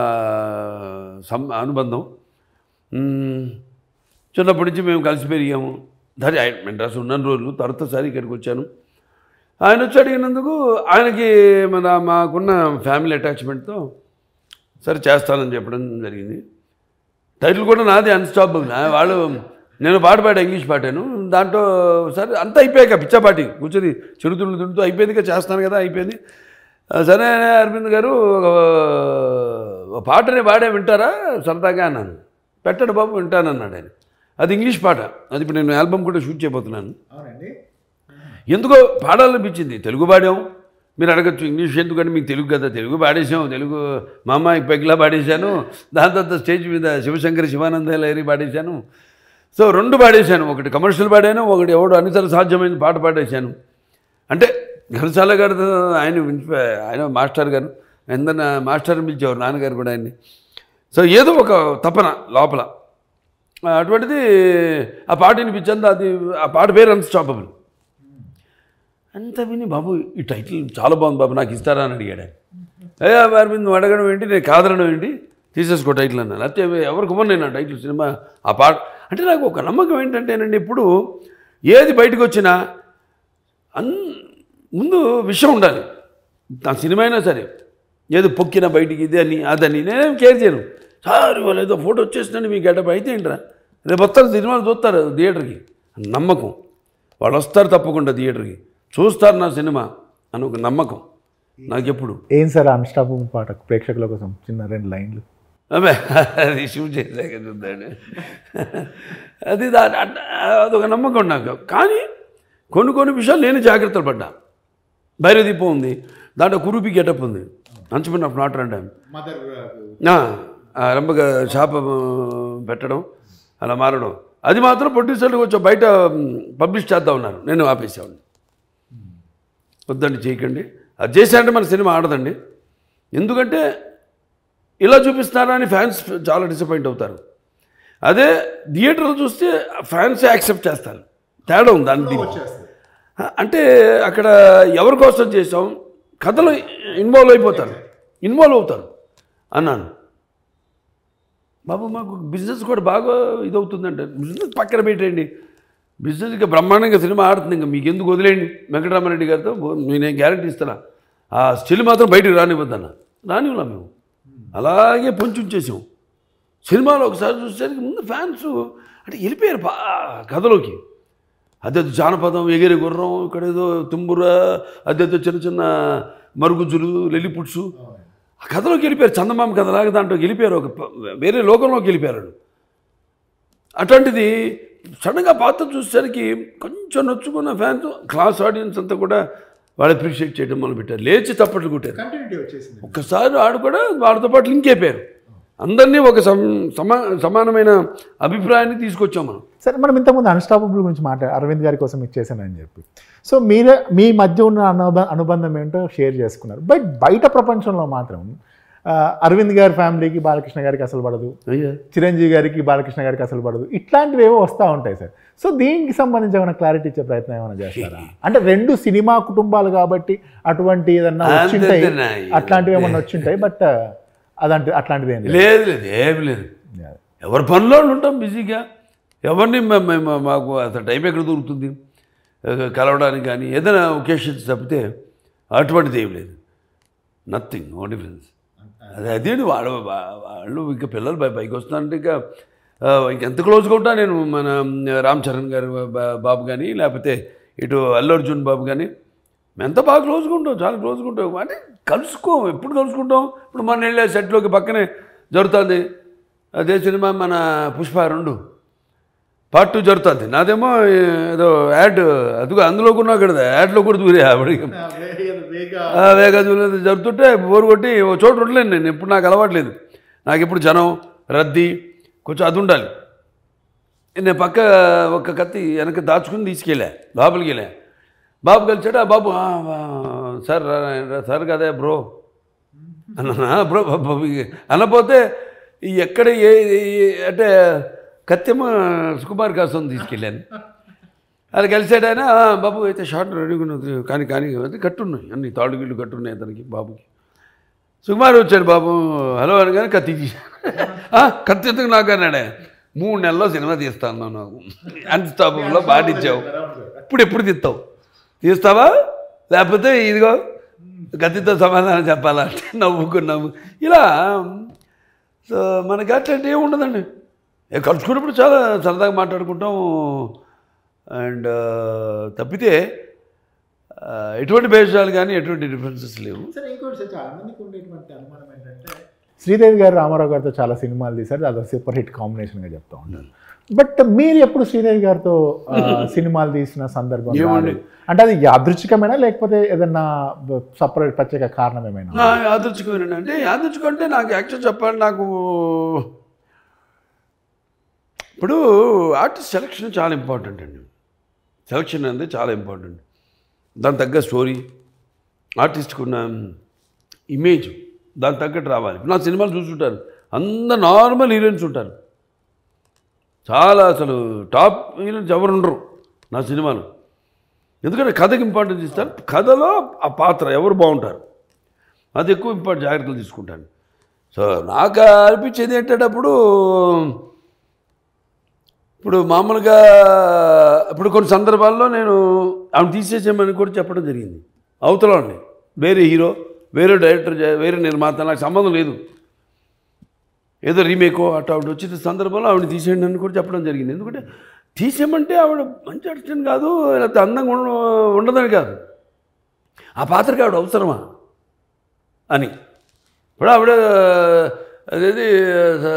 సం అనుబంధం మ్మ్. చిన్నప్పటి నుంచి మేము కలిసి పెరిగాము సరే ఆయన మెడ్రాస్ ఉన్న రోజులు తర్వాత సారి ఇక్కడికి వచ్చాను ఆయన వచ్చి అడిగినందుకు ఆయనకి మన మాకున్న ఫ్యామిలీ అటాచ్మెంట్తో సరే చేస్తానని చెప్పడం జరిగింది టైటిల్ కూడా నాది అన్స్టాపబుల్ వాళ్ళు నేను పాట పాడా ఇంగ్లీష్ పాడాను దాంట్లో సరే అంతా అయిపోయాక పిచ్చపాటి కూర్చొని చిరుతుళ్ళు తింటూ అయిపోయింది ఇక చేస్తాను కదా అయిపోయింది ఆ, సరే అరవింద్ గారు ఒక- ఒక పాటని పాడే వింటారా సరదాగా అన్నాను పెట్టడు బాబు వింటానన్నాడు ఆయన అది ఇంగ్లీష్ పాట అది ఇప్పుడు నేను ఆల్బమ్ కూడా షూట్ చేయబోతున్నాను అవునండి ఎందుకో పాడాలనిపించింది తెలుగు పాడాం మీరు అడగచ్చు ఇంగ్లీష్ ఎందుకంటే మీకు తెలుగు కదా తెలుగు పాడేసాం తెలుగు మా అమ్మాయి పెగ్లా పాడేశాను దాని తర్వాత స్టేజ్ మీద శివశంకర్ శివానంద లహరి పాడేశాను సో రెండు పాడేశాను ఒకటి కమర్షియల్ పాడాను ఒకటి ఎవడు అనితర సాధ్యమైన పాట పాడేశాను అంటే ఘనశాల గారు ఆయన ఇన్స్పై- ఆయన మాస్టర్ గారు ఎందన్న మాస్టర్ అని పిలిచేవారు నాన్నగారు కూడా ఆయన్ని సో ఏదో ఒక తపన లోపల అటువంటిది ఆ పాట వినిపించింది అది ఆ పాట పేరు అన్స్టాపబుల్ అంత విని బాబు ఈ టైటిల్ చాలా బాగుంది బాబు నాకు ఇస్తారా అని అడిగాడు ఆయన. ఏ వారి మీద నువ్వు అడగడం ఏంటి నేను కాదనడం ఏంటి తీసేసుకో టైటిల్ అన్న లేకపోతే ఎవరికి ఇవ్వను నేను ఆ టైటిల్ సినిమా ఆ పాట అంటే నాకు ఒక నమ్మకం ఏంటంటేనండి ఇప్పుడు ఏది బయటకు వచ్చినా అన్ ముందు విషయం ఉండాలి నా సినిమా అయినా సరే ఏదో పొక్కిన బయటికి ఇది అని అదని నేనేం కేర్ చేయను సార్ వాళ్ళు ఏదో ఫోటో వచ్చేసిందని మీ గెటప్ అయితే ఏంట్రా రేపు వస్తారు సినిమాలు చూస్తారు థియేటర్కి నమ్మకం వాళ్ళు వస్తారు తప్పకుండా థియేటర్కి చూస్తారు నా సినిమా అని ఒక నమ్మకం నాకు ఎప్పుడు ఏం సార్ అన్స్టాపబుల్ పాట ప్రేక్షకుల కోసం చిన్న రెండు లైన్లు అదే అది షూట్ చేశాక చూద్దాను అది దా అట్- అదొక నమ్మకం నాకు కానీ కొన్ని కొన్ని విషయాలు నేను జాగ్రత్తలు పడ్డా భైరదీపం ఉంది దాంట్లో కురూపి గెటప్ ఉంది అంచుమన్ ఆఫ్ నాట్ అండ్ రంబగా షాప పెట్టడం అలా మారడం అది మాత్రం ప్రొడ్యూసర్లు కొంచెం బయట పబ్లిష్ చేద్దాం ఉన్నారు నేను ఆపేసాను వద్దండి చేయకండి అది చేశారంటే మన సినిమా ఆడదండి ఎందుకంటే ఇలా చూపిస్తారా అని ఫ్యాన్స్ చాలా డిసప్పాయింట్ అవుతారు అదే థియేటర్లో చూస్తే ఫ్యాన్స్ యాక్సెప్ట్ చేస్తారు తేడా ఉంది దాని అంటే అక్కడ ఎవరి కోసం చేసాం కథలో ఇన్వాల్వ్ అయిపోతారు ఇన్వాల్వ్ అవుతారు అన్నాను బాబు మాకు బిజినెస్ కూడా బాగా ఇదవుతుందంటే బిజినెస్ పక్కన పెట్టేయండి బిజినెస్ ఇంకా బ్రహ్మాండంగా సినిమా ఆడుతుంది ఇంకా మీకు ఎందుకు వదిలేయండి వెంకటరామారెడ్డి గారితో ఓ- నేనేం గ్యారంటీ ఇస్తున్నా ఆ స్టిల్ మాత్రం బయటికి రానివ్వద్దన్న రానివ్వలా మేము అలాగే పొంచి ఉంచేసాం సినిమాలో ఒకసారి చూసేసరికి ముందు ఫ్యాన్స్ అంటే వెళ్ళిపోయారు బా కథలోకి అదేదో జానపదం ఎగిరే గుర్రం ఇక్కడ ఏదో తుంబుర అదేదో చిన్న చిన్న మరుగుజ్జులు లెల్లిపుట్సు ఆ కథలోకి వెళ్ళిపోయారు చందమామ కథలాగా దాంట్లో వెళ్ళిపోయారు ఒక ప- వేరే లోకంలోకి వెళ్ళిపోయారు వాళ్ళు. అటువంటిది సడన్గా పాత్ర చూసేసరికి కొంచెం నొచ్చుకున్న ఫ్యాన్స్ క్లాస్ ఆడియన్స్ అంతా కూడా వాళ్ళు అప్రిషియేట్ చేయడం మొదలుపెట్టారు లేచి తప్పట్లు కొట్టారు కంటిన్యూటీ వచ్చేసింది ఒక్కసారి ఆడు కూడా వాడితో పాటు లింక్ అయిపోయారు అందరినీ ఒక సమ సమా సమానమైన అభిప్రాయాన్ని తీసుకొచ్చాం మనం సరే మనం ఇంతకుముందు అన్స్టాపబుల్ గురించి మాట్లాడు అరవింద్ గారి కోసం ఇచ్చేసానని చెప్పి సో మీరే మీ మధ్య ఉన్న అనుబ అనుబంధం ఏంటో షేర్ చేసుకున్నారు బట్ బయట ప్రపంచంలో మాత్రం ఆ, అరవింద్ గారి ఫ్యామిలీకి బాలకృష్ణ గారికి అసలు పడదు అయ్యా చిరంజీవి గారికి బాలకృష్ణ గారికి అసలు పడదు ఇట్లాంటివి ఏవో వస్తూ ఉంటాయి సార్ సో దీనికి సంబంధించి ఏమైనా క్లారిటీ ఇచ్చే ప్రయత్నం ఏమైనా చేస్తారా అంటే రెండు సినిమా కుటుంబాలు కాబట్టి అటువంటి ఏదన్నా వచ్చింటాయి అంతేనా? అట్లాంటివి ఏమన్నా వచ్చింటాయి బట్ అదంటే అట్లాంటిది ఏం లేదు లేదు లేదు ఏమి లేదు ఎవరి పనిలో వాళ్ళు ఉంటాం బిజీగా ఎవరిని మ- మ- మ- మాకు అసలు టైం ఎక్కడ దొరుకుతుంది ఆ, కలవడానికి కానీ ఏదైనా ఒకేషన్స్ తప్పితే అటువంటిది ఏం లేదు నథింగ్ నో డిఫరెన్స్ అదే అదే వాళ్ళు వాళ్ళు ఇంకా పిల్లలు పై పైకి వస్తున్నారంటే ఇంకా ఆ, ఇంకెంత క్లోజ్గా ఉంటా నేను మన రామ్ చరణ్ గారు బా- బాబు కానీ లేకపోతే ఇటు అల్లు అర్జున్ బాబు కానీ మేము ఎంత బాగా క్లోజ్గా ఉంటాం చాలా క్లోజ్గా ఉంటాం అంటే కలుసుకోం ఎప్పుడు కలుసుకుంటాం ఇప్పుడు మన వెళ్ళే సెట్లోకి పక్కనే జరుగుతుంది అదే సినిమా మన పుష్ప రెండు పార్ట్ టూ జరుగుతుంది నాదేమో ఏదో యాడ్ అదిగో అందులో కూడా కదా యాడ్లో కూడా దూరే ఆవిడకి ఆ, వేగ దూరేది జరుగుతుంటే బోరు కొట్టి ఓ చోటు ఉండలేను నేను ఎప్పుడు నాకు అలవాట్లేదు నాకు ఎప్పుడు జనం రద్దీ కొంచెం అది ఉండాలి నేను పక్క ఒక కత్తి వెనక దాచుకుని తీసుకెళ్ళా లోపలికి వెళ్ళా బాబు కలిసాడు ఆ బాబు "ఆ, ఆ, సార్ రా- రా- సార్ కదా బ్రో అన్నా బ్రో బాబు అనపోతే ఈ ఎక్కడ ఏ ఏ- అంటే కత్తెమ్మ సుకుమార్ కోసం తీసుకెళ్ళాను అది కలిసాడు ఆయన "ఆ, బాబు అయితే షార్ట్ రెడీగా ఉన్నది కానీ కానీ అది కట్టున్నాయి అన్ని తాడు గిళ్ళు కట్టున్నాయి అతనికి బాబుకి సుకుమార్ వచ్చాడు బాబు హలో అనగానే కత్తి తీశాను "ఆ, కత్తి ఎందుకు నాకు అన్నాడే మూడు నెలల్లో సినిమా తీస్తాను నాకు అన్స్టాపబుల్లో పాటించావు ఇప్పుడు ఎప్పుడు తీస్తావు తీస్తావా లేకపోతే ఇదిగో కత్తితో సమాధానం చెప్పాలా అంటే నవ్వుకున్నాము ఇలా సో మనకి అట్లాంటి ఏమి ఉండదండి ఏ కలుసుకున్నప్పుడు చాలా సరదాగా మాట్లాడుకుంటాం అండ్ తప్పితే ఆ, ఎటువంటి భేషాలు కానీ ఎటువంటి డిఫరెన్సెస్ లేవు సరే ఇంకోటి సార్ చాలా మందికి ఉండేటువంటి అనుమానం ఏంటంటే శ్రీదేవి గారు రామారావు గారితో చాలా సినిమాలు తీశారు అది సూపర్ హిట్ కాంబినేషన్గా చెప్తా ఉంటారు బట్ మీరు ఎప్పుడు శ్రీదేవి గారితో ఆ, సినిమాలు తీసిన సందర్భం ఏమండి? రాలేదు? అంటే అది యాదృచ్ఛికమేనా లేకపోతే ఏదన్నా సపరేట్ ప్రత్యేక కారణం ఏమైనా నా యాదృచ్ఛికమేనండి అంటే యాదృచ్ఛికం అంటే నాకు యాక్చువల్ చెప్పాలి నాకు ఇప్పుడు ఆర్టిస్ట్ సెలక్షన్ చాలా ఇంపార్టెంట్ అండి సెలక్షన్ అనేది చాలా ఇంపార్టెంట్ దాని తగ్గ స్టోరీ ఆర్టిస్ట్కి ఉన్న ఇమేజ్ దానికి తగ్గట్టు రావాలి నా సినిమాలు చూస్తుంటారు అందరు నార్మల్ హీరోయిన్స్ ఉంటారు చాలా అసలు టాప్ హీరోయిన్స్ ఎవరు ఉండరు నా సినిమాలు ఎందుకంటే కథకి ఇంపార్టెన్స్ ఇస్తాను కథలో ఆ పాత్ర ఎవరు బాగుంటారు అది ఎక్కువ ఇంపార్టెంట్ జాగ్రత్తలు తీసుకుంటాను సో నాకు అనిపించేది ఏంటంటే అప్పుడు ఇప్పుడు మామూలుగా ఇప్పుడు కొన్ని సందర్భాల్లో నేను ఆమె తీసేసేయమని కూడా చెప్పడం జరిగింది అవతలండి వేరే హీరో వేరే డైరెక్టర్ చే- వేరే నిర్మాత నాకు సంబంధం లేదు ఏదో రీమేకో అటు ఆవిడ వచ్చిన సందర్భంలో ఆవిడ తీసేయండి అని కూడా చెప్పడం జరిగింది ఎందుకంటే తీసేయమంటే ఆవిడ మంచి ఆర్టిస్ట్ కాదు లేకపోతే అందంగా ఉండ ఉండదని కాదు ఆ పాత్రకి ఆవిడ అవసరమా అని ఇప్పుడు ఆవిడ అదేది ఆ,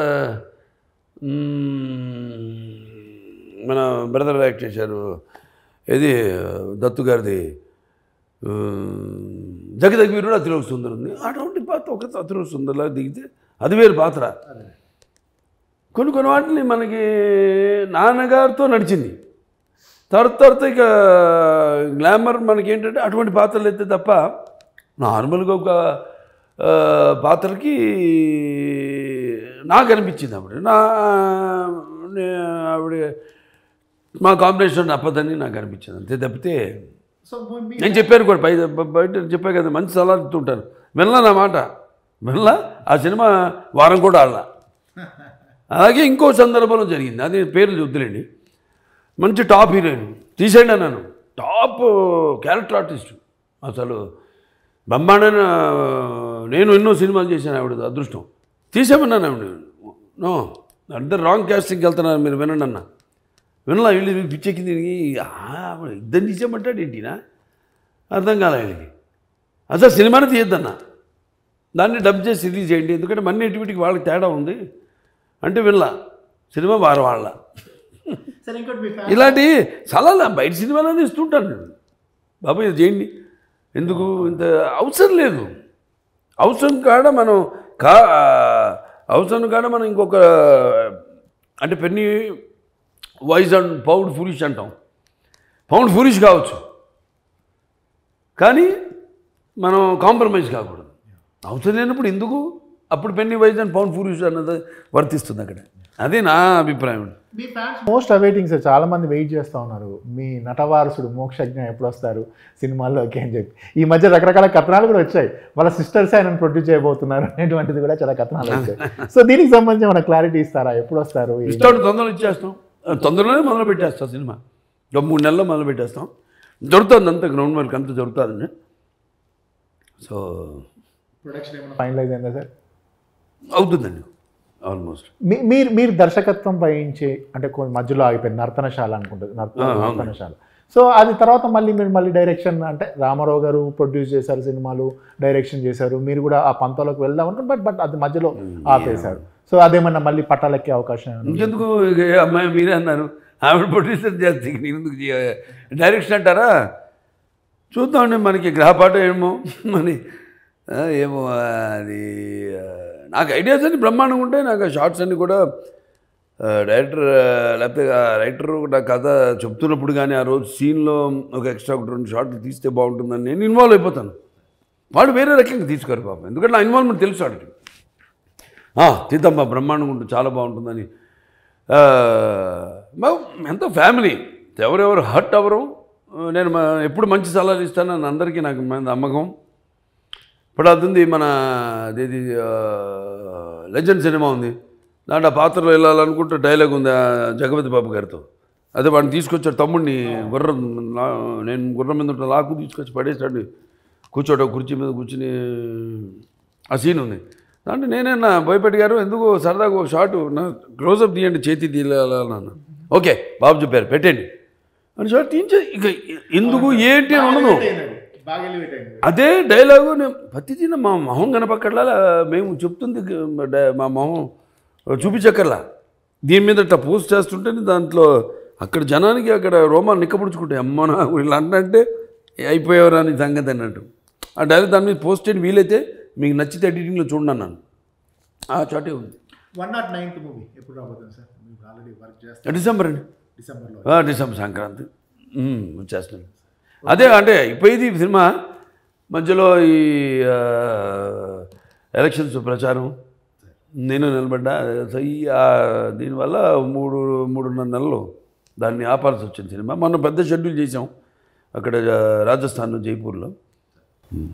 మ్మ్, మన బ్రదర్ యాక్ట్ చేశారు ఇది దత్తు గారిది జగదగ వీరుడు అతిలోక సుందరం ఉంది అటువంటి పాత్ర ఒక అతిలోక సుందరలా దిగితే అది వేరు పాత్ర కొన్ని కొన్ని వాటిని మనకి నాన్నగారితో నడిచింది తర్వాత తర్వాత ఇక గ్లామర్ మనకి ఏంటంటే అటువంటి పాత్రలు ఎత్తే తప్ప నార్మల్గా ఒక ఆ, పాత్రకి నాకు అనిపించింది ఆవిడ నా నే- ఆవిడ మా కాంబినేషన్ అప్పదని నాకు అనిపించింది అంతే తప్పితే సో మీ నేను చెప్పాను కూడా పై బయట చెప్పా కదా మంచి సలహా ఇస్తుంటాను వినలా నా మాట వినలా ఆ సినిమా వారం కూడా ఆడలా అలాగే ఇంకో సందర్భంలో జరిగింది అది పేర్లు వద్దులేండి మంచి టాప్ హీరోయిన్ తీసేయండి అన్నాను టాప్ క్యారెక్టర్ ఆర్టిస్ట్ అసలు బ్రహ్మాండమైన నేను ఎన్నో సినిమాలు చేశాను ఆవిడ అదృష్టం తీసేమన్నాను ఆవిడ నో అంటే రాంగ్ క్యాస్టింగ్కి వెళ్తున్నారు మీరు వినండి అన్న వినలా వీళ్ళు పిచ్చెక్కింది ఇద్దరు తీసేయమంటాడు ఏంటినా అర్థం కాలే వీళ్ళకి అసలు సినిమాని తీయద్దన్న దాన్ని డబ్ చేసి రిలీజ్ చేయండి ఎందుకంటే మన్ని ఇంటివిటికి వాళ్ళకి తేడా ఉంది అంటే వినలా సినిమా వారు వాళ్ళ సరే ఇంకోటి మీ ఫ్యాన్ ఇలాంటి సలహాలు బయట సినిమాలని ఇస్తుంటాను నేను బాబు ఇది చేయండి ఎందుకు ఇంత అవసరం లేదు అవసరం కాడ మనం కా అవసరం కాడ మనం ఇంకొక అంటే penny wise and pound foolish అంటాం పౌండ్ ఫూరిష్ కావచ్చు కానీ మనం కాంప్రమైజ్ కాకూడదు అవసరం లేనప్పుడు ఎందుకు అప్పుడు penny wise and pound foolish అన్నది వర్తిస్తుంది అక్కడ అదే నా అభిప్రాయం మీ ఫ్యాన్స్ మోస్ట్ అవైటింగ్ సార్ చాలా మంది వెయిట్ చేస్తూ ఉన్నారు మీ నటవారసుడు మోక్షజ్ఞ ఎప్పుడు వస్తారు సినిమాల్లోకి అని చెప్పి ఈ మధ్య రకరకాల కథనాలు కూడా వచ్చాయి వాళ్ళ సిస్టర్స్ ఆయన ప్రొడ్యూస్ చేయబోతున్నారు అనేటువంటిది కూడా చాలా కథనాలు వచ్చాయి సో దీనికి సంబంధించి మన క్లారిటీ ఇస్తారా ఎప్పుడు వస్తారు ఏంటి? ఇష్టం తొందరలో ఇచ్చేస్తాం తొందరలోనే మొదలు పెట్టేస్తాం సినిమా ఒక మూడు నెలల్లో మొదలు పెట్టేస్తాం జరుగుతుంది అంత గ్రౌండ్ వర్క్ అంతా జరుగుతుందండి సో ఫైనలైజ్ అయిందా సార్ అవుతుందండి ఆల్మోస్ట్ మీ- మీరు మీరు దర్శకత్వం వహించి అంటే కొన్ని మధ్యలో ఆగిపోయింది నర్తనశాల అనుకుంటుంది నర్త- ఆ, అవును. నర్తనశాల సో అది తర్వాత మళ్ళీ మీరు మళ్ళీ డైరెక్షన్ అంటే రామారావు గారు ప్రొడ్యూస్ చేశారు సినిమాలు డైరెక్షన్ చేశారు మీరు కూడా ఆ పంతంలోకి వెళ్దాం అనుకుంటే బట్ బట్ అది మధ్యలో ఆపేశారు సో అదేమన్నా మళ్ళీ పట్టాలెక్కే అవకాశం ఏమైనా ఉందా? ఇంకెందుకు ఇక ఏ అమ్మాయి మీరే అన్నారు ఆవిడ ప్రొడ్యూసర్ చేస్తే ఇక నేను ఎందుకు చేయ- డైరెక్షన్ అంటారా చూద్దామండి మనకి గ్రహపాఠం ఏమో మరి ఆ, ఏమో అది ఆ, నాకు ఐడియాస్ అన్ని బ్రహ్మాండంగా ఉంటాయి నాకు ఆ షార్ట్స్ అన్ని కూడా ఆ, డైరెక్టర్ ఆ, లేకపోతే ఆ రైటర్ నా కథ చెప్తున్నప్పుడు కానీ ఆ రోజు సీన్లో ఒక ఎక్స్ట్రా ఒక రెండు షార్ట్లు తీస్తే బాగుంటుందని నేను ఇన్వాల్వ్ అయిపోతాను వాడు వేరే రకంగా తీసుకోరు పాపం ఎందుకంటే నా ఇన్వాల్వ్మెంట్ తెలుసు వాడికి ఆ, తీద్దాం బ్రహ్మాండంగా ఉంటుంది చాలా బాగుంటుందని ఆ, మా- ఎంతో ఫ్యామిలీ ఎవరెవరు హర్ట్ అవ్వరు నేను మా- ఎప్పుడు మంచి సలహాలు ఇస్తానని అందరికీ నాకు మన నమ్మకం ఇప్పుడు అది ఉంది మన అదేది లెజెండ్ సినిమా ఉంది దాంట్లో ఆ పాత్రలో వెళ్ళాలనుకుంటే డైలాగ్ ఉంది ఆ జగపతి బాబు గారితో అదే వాడిని తీసుకొచ్చాడు తమ్ముడిని గుర్రం లా- నేను గుర్రం మీద ఉంటే లాకు తీసుకొచ్చి పడేసాడు కూర్చోట కుర్చీ మీద కూర్చుని ఆ సీన్ ఉంది దాంట్లో నేనేనా భయపెట్టి గారు ఎందుకు సరదాగా ఒక షాట్ నా క్లోజప్ తీయండి చేతి తీయాలన్నా ఓకే బాబు చెప్పారు పెట్టండి అని షాట్ తీయించే ఇక ఎందుకు ఏంటి అని ఉండదు బాగా ఎలివేట్ అయింది అదే డైలాగు నేను పత్తి తిన్న మా మొహం కనపక్కర్లా మేము చెప్తుంది గ- డ- మా మొహం చూపించక్కర్లా దీని మీద ఇట్లా పోస్ట్ చేస్తుంటే దాంట్లో అక్కడ జనానికి అక్కడ రోమాలు నిక్కపుడుచుకుంటాయి అమ్మ నా వీళ్ళు అంటే అయిపోయేవారు అని సంగతి అన్నట్టు ఆ డైలాగ్ దాని మీద పోస్ట్ చేయడం వీలైతే మీకు నచ్చితే ఎడిటింగ్లో చూడండి అన్నాను ఆ చాటే ఉంది వన్ నాట్ నైన్త్ మూవీ ఎప్పుడు రాబోతుంది సార్ మీకు ఆల్రెడీ వర్క్ చేస్తారు డిసెంబర్ అండి డిసెంబర్లో ఆ, డిసెంబర్ సంక్రాంతి ఉమ్, వచ్చేస్తున్నాను అదే అంటే అయిపోయింది ఈ సినిమా మధ్యలో ఈ ఆ, ఎలక్షన్స్ ప్రచారం నేను నిలబడ్డా సో ఈ ఆ, దీనివల్ల మూడు మూడున్నర నెలలు దాన్ని ఆపాల్సి వచ్చింది సినిమా మొన్న పెద్ద షెడ్యూల్ చేసాం అక్కడ ఆ, రాజస్థాన్ జైపూర్లో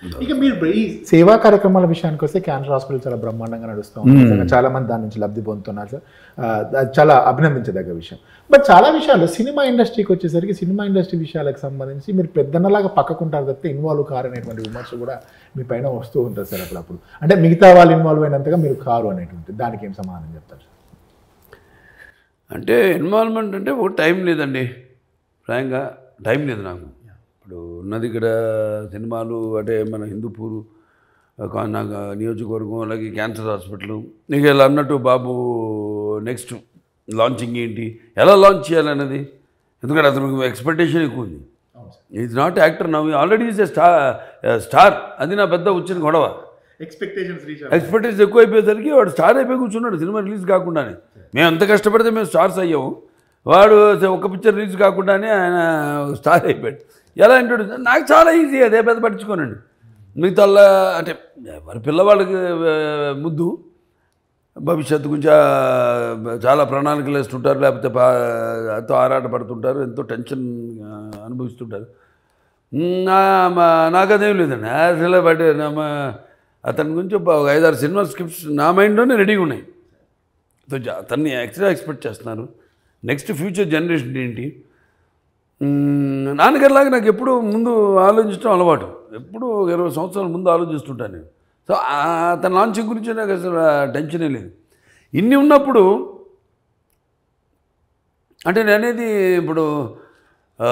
ఇక మీరు ఈ సేవా కార్యక్రమాల విషయానికి వస్తే క్యాన్సర్ హాస్పిటల్ చాలా బ్రహ్మాండంగా నడుస్తూ ఉంది నిజంగా చాలా మంది దాని నుంచి లబ్ధి పొందుతున్నారు సార్ ఆ, అది చాలా అభినందించదగ్గ విషయం బట్ చాలా విషయాలు సినిమా ఇండస్ట్రీకి వచ్చేసరికి సినిమా ఇండస్ట్రీ విషయాలకు సంబంధించి మీరు పెద్దన్నలాగా పక్కకుంటారు తప్పితే ఇన్వాల్వ్ కారు అనేటువంటి విమర్శ కూడా మీ పైన వస్తూ ఉంటుంది సార్ అప్పుడప్పుడు అంటే మిగతా వాళ్ళు ఇన్వాల్వ్ అయినంతగా మీరు కారు అనేటువంటి దానికి ఏం సమాధానం చెప్తారు సార్ అంటే ఇన్వాల్వ్మెంట్ అంటే ఒక టైం లేదండి ప్రాయంగా టైం లేదు నాకు ఇప్పుడు ఉన్నది ఇక్కడ సినిమాలు అంటే మన హిందూపూరు ఒక నాకు నియోజకవర్గం అలాగే క్యాన్సర్ హాస్పిటల్ నీకు ఇలా అన్నట్టు బాబు నెక్స్ట్ లాంచింగ్ ఏంటి ఎలా లాంచ్ చేయాలన్నది ఎందుకంటే అతనికి ఎక్స్పెక్టేషన్ ఎక్కువ ఉంది is not actor now already is a star star అది నా పెద్ద వచ్చిన గొడవ ఎక్స్పెక్టేషన్స్ రీచ్ ఎక్స్పెక్టేషన్ ఎక్కువ అయిపోయేసరికి వాడు స్టార్ అయిపోయి కూర్చున్నాడు సినిమా రిలీజ్ కాకుండానే మేము అంత కష్టపడితే మేము స్టార్స్ అయ్యాము వాడు ఒక పిక్చర్ రిలీజ్ కాకుండానే ఆయన స్టార్ అయిపోయాడు ఎలా అంటాడు నాకు చాలా ఈజీ అదే పెద్ద పట్టించుకోనండి మిగతా అంటే మరి పిల్లవాళ్ళకి ఆ, ముద్దు భవిష్యత్తు గురించి ఆ, చాలా ప్రణాళికలు వేస్తుంటారు లేకపోతే పా- ఎంతో ఆరాట పడుతుంటారు ఎంతో టెన్షన్ ఆ, అనుభవిస్తుంటారు మ్, నా- మా- నాకు అదేం లేదండి అసలు బట్ నా మా- అతని గురించి ఒక ఐదారు సినిమా స్క్రిప్ట్స్ నా మైండ్లోనే రెడీగా ఉన్నాయి సో జా- అతన్ని ఎక్స్ట్రా ఎక్స్పెక్ట్ చేస్తున్నారు నెక్స్ట్ ఫ్యూచర్ జనరేషన్ ఏంటి మ్, నాన్నగారిలాగా నాకు ఎప్పుడు ముందు ఆలోచించడం అలవాటు ఎప్పుడు ఒక ఇరవై సంవత్సరాల ముందు ఆలోచిస్తుంటాను నేను సో ఆ- అతని లాంచింగ్ గురించి నాకు అసలు ఆ టెన్షనే లేదు ఇన్ని ఉన్నప్పుడు అంటే నేను అనేది ఇప్పుడు ఆ,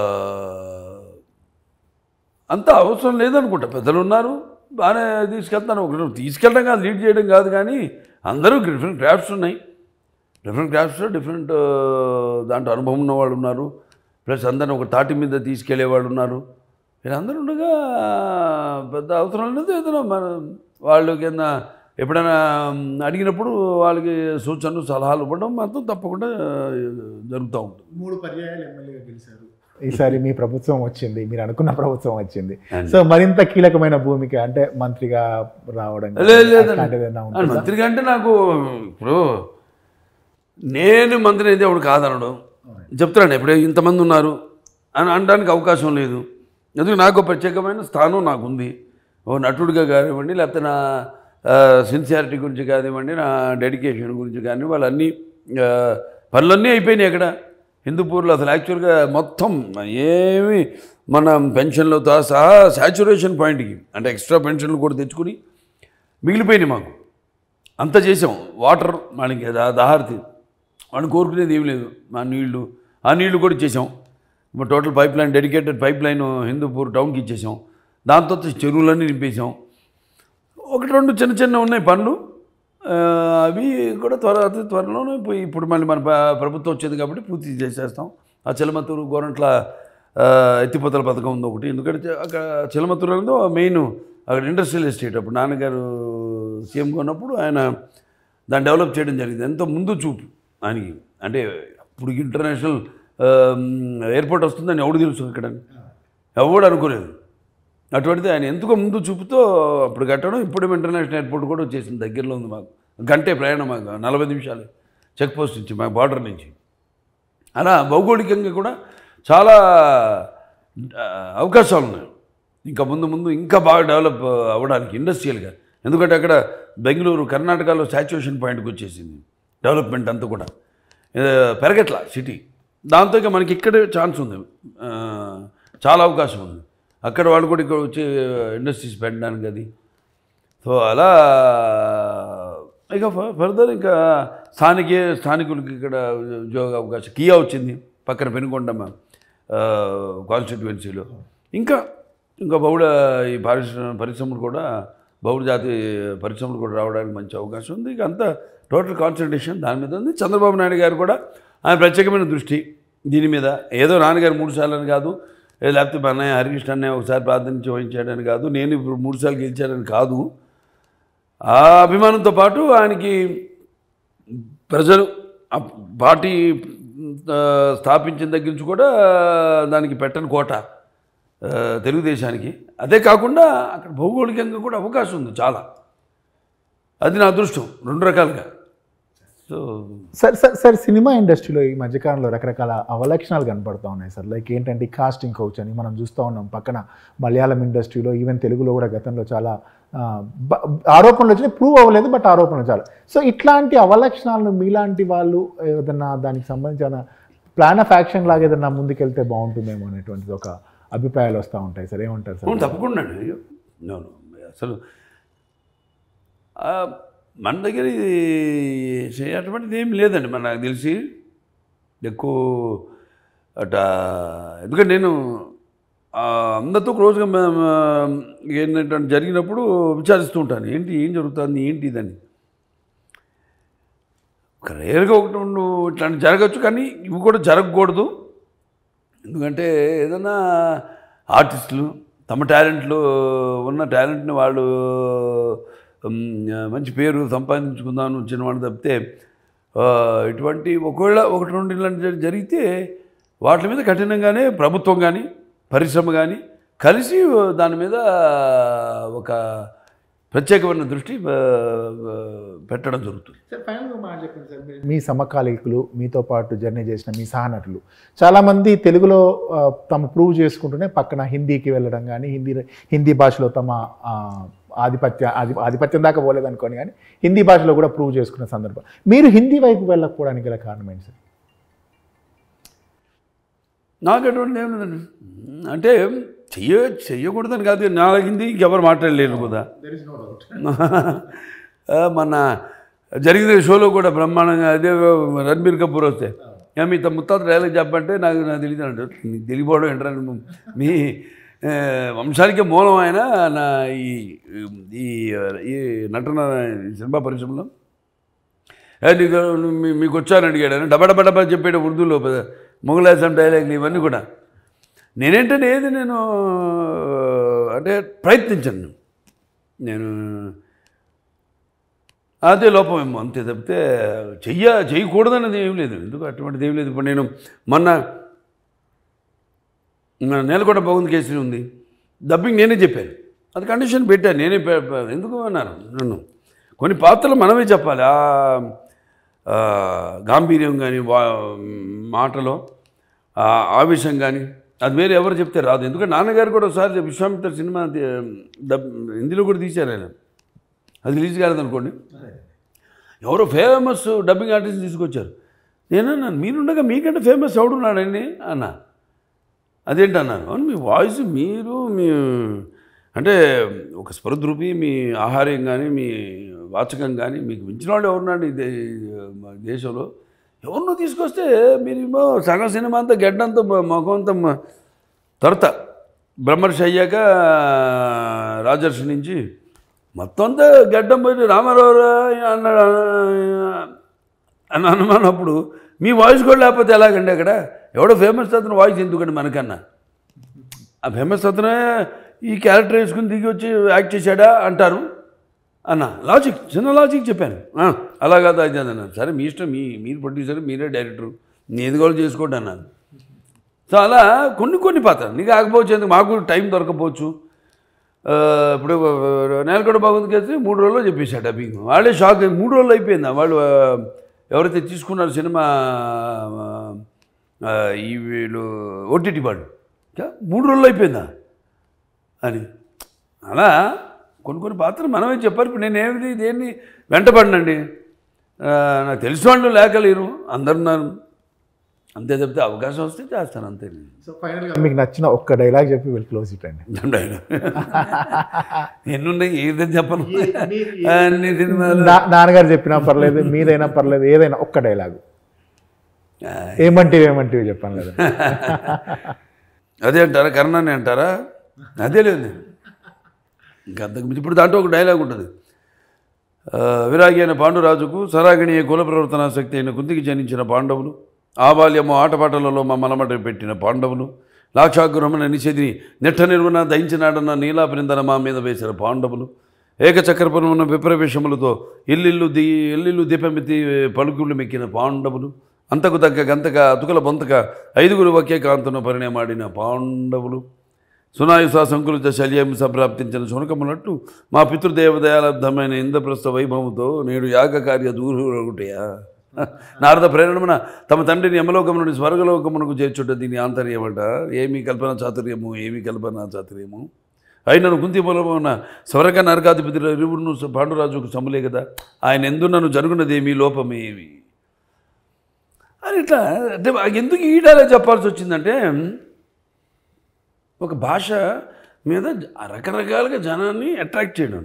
అంత అవసరం లేదనుకుంటా పెద్దలు ఉన్నారు బాగానే తీసుకెళ్తాను ఒకరు తీసుకెళ్ళడం కాదు లీడ్ చేయడం కాదు కానీ అందరూ డిఫరెంట్ క్రాఫ్ట్స్ ఉన్నాయి డిఫరెంట్ క్రాఫ్ట్స్ డిఫరెంట్ దాంట్లో అనుభవం ఉన్న వాళ్ళు ఉన్నారు ప్లస్ అందరిని ఒక తాటి మీద తీసుకెళ్లే వాళ్ళు ఉన్నారు వీళ్ళందరూ ఉండగా పెద్ద అవసరం లేదు ఏదైనా మన వాళ్ళు కింద ఎప్పుడైనా అడిగినప్పుడు వాళ్ళకి సూచనలు సలహాలు ఇవ్వడం మాత్రం తప్పకుండా జరుగుతూ ఉంటుంది మూడు పర్యాయాలు ఎమ్మెల్యేగా గెలిచారు ఈసారి మీ ప్రభుత్వం వచ్చింది మీరు అనుకున్న ప్రభుత్వం వచ్చింది And- సో మరింత కీలకమైన భూమిక అంటే మంత్రిగా రావడం కానీ లేదు లేదండి అట్లాంటిది ఏదైనా అని ఉంటుందా? మంత్రిగా అంటే నాకు ఇప్పుడు నేను మంత్రి అయితే ఎవడు కాదనడు చెప్తున్నాను ఇప్పుడు ఇంతమంది ఉన్నారు అని అనడానికి అవకాశం లేదు ఎందుకు నాకు ప్రత్యేకమైన స్థానం నాకు ఉంది ఓ నటుడిగా కానివ్వండి లేకపోతే నా సిన్సియారిటీ గురించి కానివ్వండి నా డెడికేషన్ గురించి కానీ వాళ్ళన్నీ ఆ, పనులన్నీ అయిపోయినాయి అక్కడ హిందూపూర్లో అసలు యాక్చువల్గా మొత్తం ఏమి మన పెన్షన్లతో సహా శాచురేషన్ పాయింట్కి అంటే ఎక్స్ట్రా పెన్షన్లు కూడా తెచ్చుకుని మిగిలిపోయినాయి మాకు అంత చేసాం వాటర్ మనకి దా- దాహార్తి వాడిని కోరుకునేది ఏం లేదు మా నీళ్లు ఆ నీళ్లు కూడా ఇచ్చేసాం ఇప్పుడు total pipeline dedicated pipeline Hindupur టౌన్కి ఇచ్చేసాం దాంతో చెరువులన్నీ నింపేసాం ఒకటి రెండు చిన్న చిన్న ఉన్నాయి పనులు ఆ, అవి కూడా త్వర అతి త్వరలోనే పోయి ఇప్పుడు మళ్ళీ మన ప్ర- ప్రభుత్వం వచ్చింది కాబట్టి పూర్తి చేసేస్తాం ఆ చిలమత్తూరు గోరంట్ల ఆ, ఎత్తిపోతల పథకం ఉంది ఒకటి ఎందుకంటే చ- అక్కడ చిలమత్తూరు అనేది మెయిన్ అక్కడ ఇండస్ట్రియల్ ఎస్టేట్ అప్పుడు నాన్నగారు సీఎంగా ఉన్నప్పుడు ఆయన దాన్ని డెవలప్ చేయడం జరిగింది ఎంతో ముందు చూపు ఆయనకి అంటే ఇప్పుడు ఇంటర్నేషనల్ ఎయిర్పోర్ట్ వస్తుందని ఎవడు తెలుసు ఇక్కడ ఎవడు అనుకోలేదు అటువంటిది ఆయన ఎందుకో ముందు చూపుతో అప్పుడు కట్టడం ఇప్పుడు ఇంటర్నేషనల్ ఎయిర్పోర్ట్ కూడా వచ్చేసింది దగ్గరలో ఉంది మాకు గంటే ప్రయాణం మాకు నలభై నిమిషాలు చెక్ పోస్ట్ నుంచి మా బార్డర్ నుంచి అలా భౌగోళికంగా కూడా చాలా ఆ, అవకాశాలు ఉన్నాయి ఇంకా ముందు ముందు ఇంకా బాగా డెవలప్ అవ్వడానికి ఇండస్ట్రియల్గా ఎందుకంటే అక్కడ బెంగళూరు కర్ణాటకలో సాచురేషన్ పాయింట్కి వచ్చేసింది డెవలప్మెంట్ అంతా కూడా ఆ, పెరగట్ల సిటీ దాంతో ఇక మనకి ఇక్కడే ఛాన్స్ ఉంది ఆ, చాలా అవకాశం ఉంది అక్కడ వాళ్ళు కూడా ఇక్కడ వచ్చి ఇండస్ట్రీస్ పెట్టడానికి అది సో అలా ఇక ఫ- ఫర్దర్ ఇంకా స్థానిక స్థానికులకి ఇక్కడ ఉద్యోగ అవకాశం కియా వచ్చింది పక్కన పెనుకొండమ్మ కాన్స్టిట్యువెన్సీలో ఇంకా ఇంకా బహుళ ఈ పరిశ్రమ పరిశ్రమలు కూడా బహుళ జాతి పరిశ్రమలు కూడా రావడానికి మంచి అవకాశం ఉంది ఇక అంతా టోటల్ కాన్సన్ట్రేషన్ దాని మీద ఉంది చంద్రబాబు నాయుడు గారు కూడా ఆయన ప్రత్యేకమైన దృష్టి దీని మీద ఏదో నాన్నగారు మూడు సార్లు అని కాదు ఏ లేకపోతే మా అన్నయ్య హరికృష్ణ అన్నయ్య ఒకసారి ప్రార్థించి వహించాడని కాదు నేను ఇప్పుడు మూడు సార్లు గెలిచాడని కాదు ఆ అభిమానంతో పాటు ఆయనకి ప్రజలు ఆ పార్టీ ఆ, స్థాపించిన దగ్గర నుంచి కూడా దానికి పెట్టని కోట ఆ, తెలుగుదేశానికి అదే కాకుండా అక్కడ భౌగోళికంగా కూడా అవకాశం ఉంది చాలా అది నా అదృష్టం రెండు రకాలుగా so sir sir sir cinema ఇండస్ట్రీలో ఈ మధ్యకాలంలో రకరకాల అవలక్షణాలు కనపడుతూ ఉన్నాయి సార్ లైక్ ఏంటంటే కాస్టింగ్ కౌచ్ అని మనం చూస్తూ ఉన్నాం పక్కన మలయాళం ఇండస్ట్రీలో ఈవెన్ తెలుగులో కూడా గతంలో చాలా ఆ, బ- ఆరోపణలు వచ్చినాయి ప్రూవ్ అవ్వలేదు బట్ ఆరోపణలు చాలా సో ఇట్లాంటి అవలక్షణాలను మీలాంటి వాళ్ళు ఏదన్నా దానికి సంబంధించిన ప్లాన్ ఆఫ్ యాక్షన్ లాగా ఏదన్నా ముందుకెళ్తే బాగుంటుందేమో అనేటువంటిది ఒక అభిప్రాయాలు వస్తూ ఉంటాయి సార్ ఏమంటారు సార్ అవును తప్పకుండా అండి అయ్యో అవును అసలు ఆ, మన దగ్గర ఇది చే- అటువంటిది ఏం లేదండి మన నాకు తెలిసి ఎక్కువ అట ఎందుకంటే నేను ఆ, అందరితో క్లోజ్గా మ- మ- ఏంటంటే జరిగినప్పుడు విచారిస్తూ ఉంటాను ఏంటి ఏం జరుగుతుంది ఏంటి ఇదని ఒక రేరుగా ఒకటి రెండు ఇట్లాంటి జరగచ్చు కానీ ఇవి కూడా జరగకూడదు ఎందుకంటే ఏదైనా ఆర్టిస్టులు తమ టాలెంట్లు ఉన్న టాలెంట్ని వాళ్ళు ఉమ్, మంచి పేరు సంపాదించుకుందామని వచ్చిన వాళ్ళు తప్పితే ఆ, ఇటువంటి ఒకవేళ ఒకటి రెండు ఇలాంటి జరి- జరిగితే వాటి మీద కఠినంగానే ప్రభుత్వం కానీ పరిశ్రమ కానీ కలిసి దాని మీద ఒక ప్రత్యేకమైన దృష్టి ఆ, ఆ, పెట్టడం జరుగుతుంది సార్ ఫైనల్గా మాట చెప్పండి సార్ మీరు- మీ సమకాలీకులు మీతో పాటు జర్నీ చేసిన మీ సహనటులు చాలామంది తెలుగులో ఆ, తమ ప్రూవ్ చేసుకుంటూనే పక్కన హిందీకి వెళ్ళడం కానీ హిందీ హిందీ భాషలో తమ ఆ, ఆధిపత్య ఆధి ఆధిపత్యం దాకా పోలేదు అనుకోని కానీ హిందీ భాషలో కూడా ప్రూవ్ చేసుకున్న సందర్భం మీరు హిందీ వైపు వెళ్ళకపోవడానికి గల కారణం ఏంటి సార్ నాకు అటువంటి ఏం లేదండి అంటే చెయ్య చెయ్యకూడదని కాదు నా హిందీ ఇంకెవరు మాట్లాడలేరు కదా ఆ, మన జరిగిన షోలో కూడా బ్రహ్మాండంగా అదే రణబీర్ కపూర్ వస్తే "ఏ, మీ త- ముత్తాత డైలాగ్ చెప్పంటే నాకు నాకు తెలియదు అంటే నీకు తెలియపోవడం ఏంటంటే మీ ఆ, వంశానికే మూలం ఆయన నా ఈ ఈ ఈ నటన ఈ సినిమా పరిశ్రమలో "ఏ, నీకు మీ- మీకు వచ్చారని అడిగాడు అని డబా డబా డబా చెప్పాడు ఉర్దూలో పెద్ద మొగలాసం డైలాగ్లు ఇవన్నీ కూడా నేనేంటంటే ఏది నేను అంటే ప్రయత్నించాను నేను అదే లోపమేమో అంతే తప్పితే చెయ్య చేయకూడదన్నది ఏం లేదు ఎందుకు అటువంటిది ఏం లేదు ఇప్పుడు నేను మొన్న మన నేలకొండ బాగుంది కేసు ఉంది డబ్బింగ్ నేనే చెప్పాను అది కండిషన్ పెట్టాను నేనే పె- పె- ఎందుకు అన్నారు నన్ను కొన్ని పాత్రలు మనమే చెప్పాలి ఆ ఆ, గాంభీర్యం కానీ వా మాటలో ఆ ఆవేశం కానీ అది వేరే ఎవరు చెప్తే రాదు ఎందుకంటే నాన్నగారు కూడా ఒకసారి విశ్వామిత్ర సినిమా ది- డబ్ హిందీలో కూడా తీశారు ఆయన అది రిలీజ్ కాలేదు అనుకోండి ఎవరో ఫేమస్ డబ్బింగ్ ఆర్టిస్ట్ తీసుకొచ్చారు నేను అన్నాను మీరుండగా మీకంటే ఫేమస్ ఎవడున్నాడండి అన్న అదేంటి అన్నాను అవును మీ వాయిస్ మీరు మీ అంటే ఒక స్పృద్రూపి మీ ఆహార్యం కానీ మీ వాచకం కానీ మీకు మించిన వాళ్ళు ఎవరున్నాడు ఈ దే- మా దేశంలో ఎవరినో తీసుకొస్తే మీరేమో సగం సినిమా అంతా గడ్డంతా మ- ముఖం అంతా మ- తొరత బ్రహ్మర్షి అయ్యాక రాజర్షి నుంచి మొత్తం అంతా గడ్డం పోయి రామారావు రా అన్నాడు అని అనుమానప్పుడు మీ వాయిస్ కూడా లేకపోతే ఎలాగండి అక్కడ ఎవడో ఫేమస్ అతను వాయిస్ ఎందుకండి మనకన్నా ఆ ఫేమస్ అతనే ఈ క్యారెక్టర్ వేసుకుని దిగి వచ్చి యాక్ట్ చేశాడా అంటారు అన్న లాజిక్ చిన్న లాజిక్ చెప్పాను "ఆ, అలా కాదు అది అది అన్నాను సరే మీ ఇష్టం మీ మీరు ప్రొడ్యూసర్ మీరే డైరెక్టర్ మీ ఎదుగోలు చేసుకోండి అన్నాను సో అలా కొన్ని కొన్ని పాత్రలు నీకు ఆకపోవచ్చు ఎందుకు మాకు టైం దొరకపోవచ్చు ఆ, ఇప్పుడు నేలకొండ బాగుంది కలిసి మూడు రోజుల్లో చెప్పేశాడు డబ్బింగ్ వాళ్ళే షాక్ అయ్యి మూడు రోజులు అయిపోయిందా వాళ్ళు ఆ, ఎవరైతే తీసుకున్నారు సినిమా ఆ, ఈ వీళ్ళు ఓటీటీ వాళ్ళు "చా, మూడు రోజులు అయిపోయిందా అని అలా కొన్ని కొన్ని పాత్రలు మనమే చెప్పారు ఇప్పుడు నేను ఏమిటి దేన్ని వెంటపడినండి ఆ, నాకు తెలిసిన వాళ్ళు లేకలేరు అందరున్నారు అంతే తప్పితే అవకాశం వస్తే చేస్తాను అంతే సో ఫైనల్గా మీకు నచ్చిన ఒక్క డైలాగ్ చెప్పి వీళ్ళు క్లోజ్ ఇట్ అండి ఎన్నున్నాయి ఏదని చెప్పను అన్ని సినిమాలు నా- నాన్నగారు చెప్పినా పర్లేదు మీదైనా పర్లేదు ఏదైనా ఒక్క డైలాగు ఏమంటివి ఏమంటివి చెప్పాను కదా అదే అంటారా కర్ణాన్ని అంటారా అదే లేదు ఇంకా అంతకు మించి ఇప్పుడు దాంట్లో ఒక డైలాగ్ ఉంటుంది ఆ, విరాగి అయిన పాండురాజుకు సరాగిణి కుల ప్రవర్తన శక్తి అయిన కుంతికి జనించిన పాండవులు ఆబాల్యము ఆటపాటలలో మమ్మలమట పెట్టిన పాండవులు లాక్షాగ్రహమున నిషేధిని నెట్ట నిర్వన దయించినాడన్న నీలాపరిందన మా మీద వేసిన పాండవులు ఏకచక్రపురమున విప్రవేశములతో ఇల్లిల్లు ది ఇల్లిల్లు దీపమెత్తి పలుకుళ్ళు మెక్కిన పాండవులు అంతకు తగ్గ గంతక అతుకుల బొంతక ఐదుగురు ఒకే కాంతున పరిణయమాడిన పాండవులు సునాయుస సంకులిత శల్యం సంప్రాప్తించిన శునకమునట్టు మా పితృదేవదయాలబ్ధమైన ఇంద్రప్రస్థ వైభవంతో నేడు యాగ కార్య దూరుటయా నారద ప్రేరణమున తమ తండ్రిని యమలోకము నుండి స్వర్గలోకమునకు చేర్చుట దీని ఆంతర్యమట ఏమి కల్పన చాతుర్యము ఏమి కల్పన చాతుర్యము అయినను కుంతి మూలమున స్వర్గ నరకాధిపతులు ఇరువురును పాండురాజుకు సములే కదా ఆయన ఎందు నన్ను జరుగునదేమి లోపమేమి అని ఇట్లా అంటే ఎందుకు ఈడాలే చెప్పాల్సి వచ్చిందంటే ఒక భాష మీద రకరకాలుగా జనాన్ని అట్రాక్ట్ చేయడం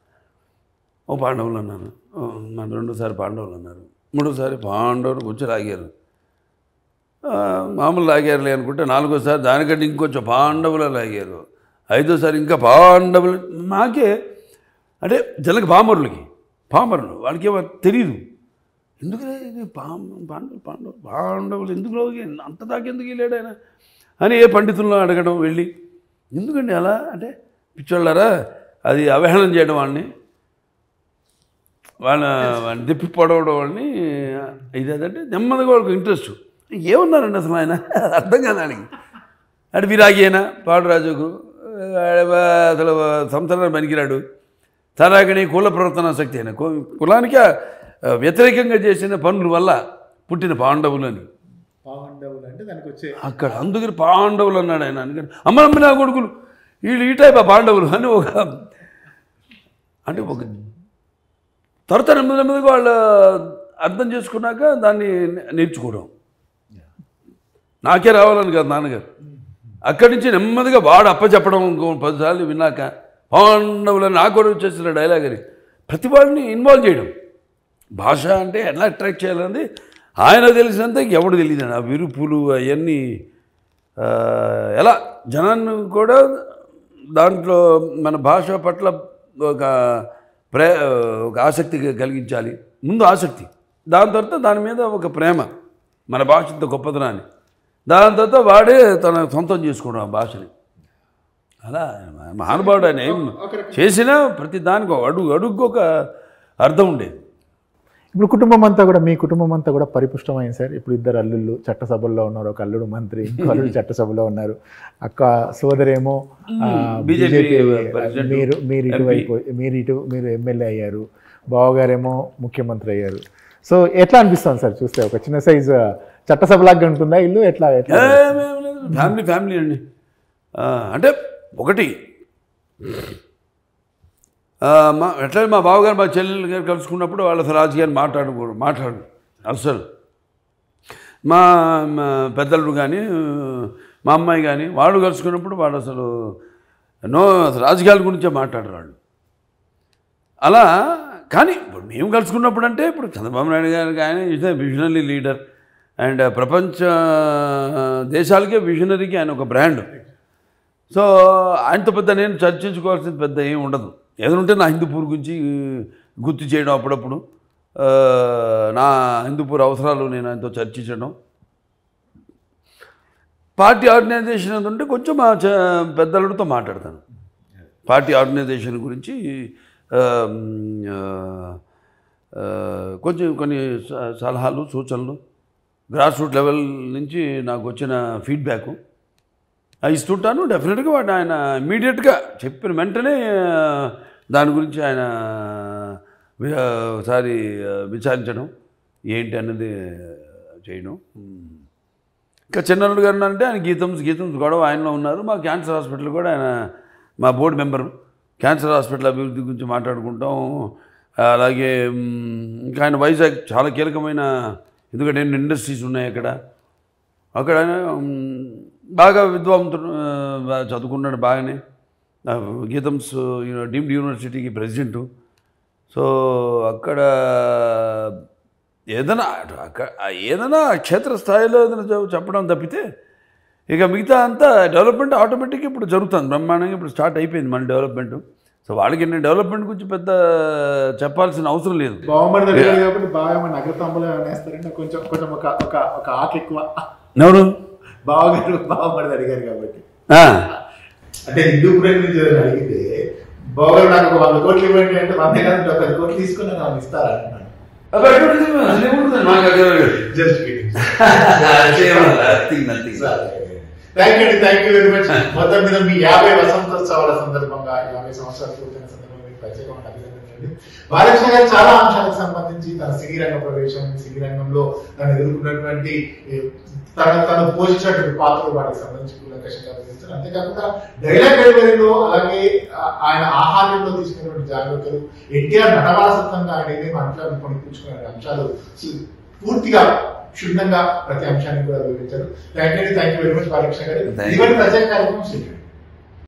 ఓ పాండవులు అన్నారు ఓ, మన రెండోసారి పాండవులు అన్నారు మూడోసారి పాండవులు కొంచెం లాగారు ఆ, మామూలు లాగారులే అనుకుంటే నాలుగోసారి దానికంటే ఇంకొంచెం పాండవులు లాగారు ఐదోసారి ఇంకా పాండవులు మాకే అంటే జనకి పామరులకి పామరులు వాళ్ళకి ఏమో తెలియదు ఎందుకు పాం పాండవులు పాండవులు పాండవులు ఎందుకు లోకి అంత దాకా ఎందుకు వెళ్ళాడు ఆయన అని ఏ పండితులను అడగడం వెళ్ళి ఎందుకండి అలా అంటే పిచ్చోళ్ళారా అది అవహేళన చేయడం వాళ్ళని వాళ్ళ వాళ్ళని తిప్పి పొడవడం వాళ్ళని ఇది అదంటే నెమ్మదిగా వాళ్ళకి ఇంట్రెస్ట్ ఏమన్నారండి అసలు ఆయన అర్థం కాదు ఆయనకి అంటే విరాగేనా పాడురాజుకు అసలు సంసారం పనికిరాడు తరాగని కుల ప్రవర్తన శక్తి అయిన కు- కులానికి ఆ, వ్యతిరేకంగా చేసిన పనుల వల్ల పుట్టిన పాండవులని పాండవులు అంటే దానికి వచ్చే అక్కడ అందుకని పాండవులు అన్నాడు ఆయన అందుకని అమ్మ అమ్మ నా కొడుకులు వీళ్ళు ఈ టైప్ ఆ పాండవులు అని ఒక అంటే ఒక తర్వాత నెమ్మది నెమ్మదిగా వాళ్ళు అర్థం చేసుకున్నాక దాన్ని నేర్చుకోవడం నాకే రావాలని కాదు నాన్నగారు అక్కడి నుంచి నెమ్మదిగా వాడు అప్పచెప్పడం ఇంకో పదిసార్లు విన్నాక పాండవులని నాకు కూడా వచ్చేసిన డైలాగ్ అని ప్రతి వాడిని ఇన్వాల్వ్ చేయడం భాష అంటే ఎలా అట్రాక్ట్ చేయాలన్నది ఆయన తెలిసినంత ఎవడు తెలియదు ఆ విరుపులు అవన్నీ ఆ, ఎలా జనాన్ని కూడా దాంట్లో మన భాష పట్ల ఒక ప్రే ఒక ఆసక్తి కలిగించాలి ముందు ఆసక్తి దాని తర్వాత దాని మీద ఒక ప్రేమ మన భాషతో గొప్పతనాన్ని దాని తర్వాత వాడే తన సొంతం చేసుకోవడం ఆ భాషని అలా మహానుభావుడు ఆయన ఏం చేసినా ప్రతి దానికి ఒక అడుగు అడుగు ఒక అర్థం ఉండేది ఇప్పుడు కుటుంబం అంతా కూడా మీ కుటుంబం అంతా కూడా పరిపుష్టమైంది సార్ ఇప్పుడు ఇద్దరు అల్లుళ్ళు చట్టసభల్లో ఉన్నారు ఒక అల్లుడు మంత్రి ఇంకో అల్లుడు చట్టసభలో ఉన్నారు అక్క సోదరేమో ఆ, BJP BJP president, మీరు మీరు ఇటువైపు మీరు ఇటు మీరు ఎమ్మెల్యే అయ్యారు బావగారేమో ముఖ్యమంత్రి అయ్యారు సో ఎట్లా అనిపిస్తుంది సార్ చూస్తే ఒక చిన్న సైజు చట్టసభలాగా ఉంటుందా ఇల్లు ఎట్లా ఎట్లా ఏమేం లేదు. ఫ్యామిలీ ఫ్యామిలీ అండి ఆ, అంటే ఒకటి ఆ, మా ఎట్లా మా బావగారు మా చెల్లెలు గారు కలుసుకున్నప్పుడు వాళ్ళ అసలు రాజకీయాన్ని మాట్లాడుకోరు మాట్లాడు అసలు మా మా పెద్దలు కానీ మా అమ్మాయి కానీ వాళ్ళు కలుసుకున్నప్పుడు వాళ్ళు అసలు నో అసలు రాజకీయాల గురించే మాట్లాడరు వాళ్ళు అలా కానీ ఇప్పుడు మేము కలుసుకున్నప్పుడు అంటే ఇప్పుడు చంద్రబాబు నాయుడు గారికి ఆయన ఇస్ విజనరీ లీడర్ అండ్ ప్రపంచ దేశాలకే విజనరీకి ఆయన ఒక బ్రాండ్ సో ఆయనతో పెద్ద నేను చర్చించుకోవాల్సింది పెద్ద ఏం ఉండదు ఏదైనా ఉంటే నా హిందూపూర్ గురించి గుర్తు చేయడం అప్పుడప్పుడు ఆ, నా హిందూపూర్ అవసరాలు నేను ఆయనతో చర్చించడం పార్టీ ఆర్గనైజేషన్ అది ఉంటే కొంచెం మా చ- పెద్దలతో మాట్లాడతాను పార్టీ ఆర్గనైజేషన్ గురించి ఆ, ఆ, ఆ, కొంచెం కొన్ని స- సలహాలు సూచనలు గ్రాస్ రూట్ లెవెల్ నుంచి నాకు వచ్చిన ఫీడ్బ్యాక్ అవి ఇస్తుంటాను డెఫినెట్గా వాడు ఆయన ఇమీడియట్గా చెప్పిన వెంటనే ఆ, దాని గురించి ఆయన వి- ఒకసారి ఆ, విచారించడం ఏంటి అన్నది చేయడం ఉమ్. ఇంకా చిన్నరుడు గారు అంటే ఆయన గీతమ్స్ గీతమ్స్ గొడవ ఆయనలో ఉన్నారు మా క్యాన్సర్ హాస్పిటల్ కూడా ఆయన మా బోర్డు మెంబరు క్యాన్సర్ హాస్పిటల్ అభివృద్ధి గురించి మాట్లాడుకుంటాం అలాగే మ్, ఇంకా ఆయన వైజాగ్ చాలా కీలకమైన ఎందుకంటే ఎన్ని ఇండస్ట్రీస్ ఉన్నాయి అక్కడ అక్కడ ఆయన మ్, బాగా విద్వాంతుడు ఆ, బాగా చదువుకున్నాడు బాగానే ఆ, గీతమ్స్ యూని- డీమ్డ్ యూనివర్సిటీకి ప్రెసిడెంటు సో అక్కడ ఏదైనా అటు అక్క- ఆ ఏదైనా క్షేత్రస్థాయిలో ఏదైనా చెప్- చెప్పడం తప్పితే ఇక మిగతా అంతా డెవలప్మెంట్ ఆటోమేటిక్గా ఇప్పుడు జరుగుతుంది బ్రహ్మాండంగా ఇప్పుడు స్టార్ట్ అయిపోయింది మన డెవలప్మెంట్ సో వాళ్ళకి నేను డెవలప్మెంట్ గురించి పెద్ద చెప్పాల్సిన అవసరం లేదు బాగుమడి దగ్గర కాబట్టి బాగా ఏమైనా నగరతంబులు ఏమైనా వేస్తారంటే కొంచెం కొంచెం ఒక ఒక ఒక ఆట ఎక్కువ ఎవరు బావగారు బావమడి అడిగారు కాబట్టి ఆ, అంటే హిందూ బ్రెడ్ నుంచి ఏదైనా అడిగితే బావగారు నాకు ఒక వంద కోట్లు ఇవ్వండి అంటే వంద కాదు ఒక పది కోట్లు తీసుకుని నాకు ఇస్తారా అంటున్నాను అబ్బా, ఎటువంటి సినిమా? అసలు ఏముంటుంది? నాకు అక్కడ- just Nothing, nothing. Thank you thank you very much మొత్తం మీద మీ యాభై వసంతోత్సవాల సందర్భంగా యాభై సంవత్సరాలు పూర్తయిన సందర్భంగా మీకు ప్రత్యేకమైన అభినందనలు జరిగింది బాలకృష్ణ గారు చాలా అంశాలకు సంబంధించి తన సినీ రంగ ప్రవేశం సినీ రంగంలో తను ఎదుర్కొన్నటువంటి ఏ, తన తను పోషించినటువంటి పాత్రలు వాటికి సంబంధించి కూలంకషంగా వివరించారు అంతేకాకుండా డైలాగ్ డెలివరీలో అలాగే ఆ- ఆయన ఆహార్యంలో తీసుకున్నటువంటి జాగ్రత్తలు ఎన్టీఆర్ నటవారసత్వంగా ఆయన ఏమేమి అంశాలను కొనిపించుకునే అంశాలు సు- పూర్తిగా క్షుణ్ణంగా ప్రతి అంశాన్ని కూడా వివరించారు thank you thank you very much Balakrishna garu Thank you. ఇటువంటి ప్రత్యేక కార్యక్రమం శ్రీకాంత్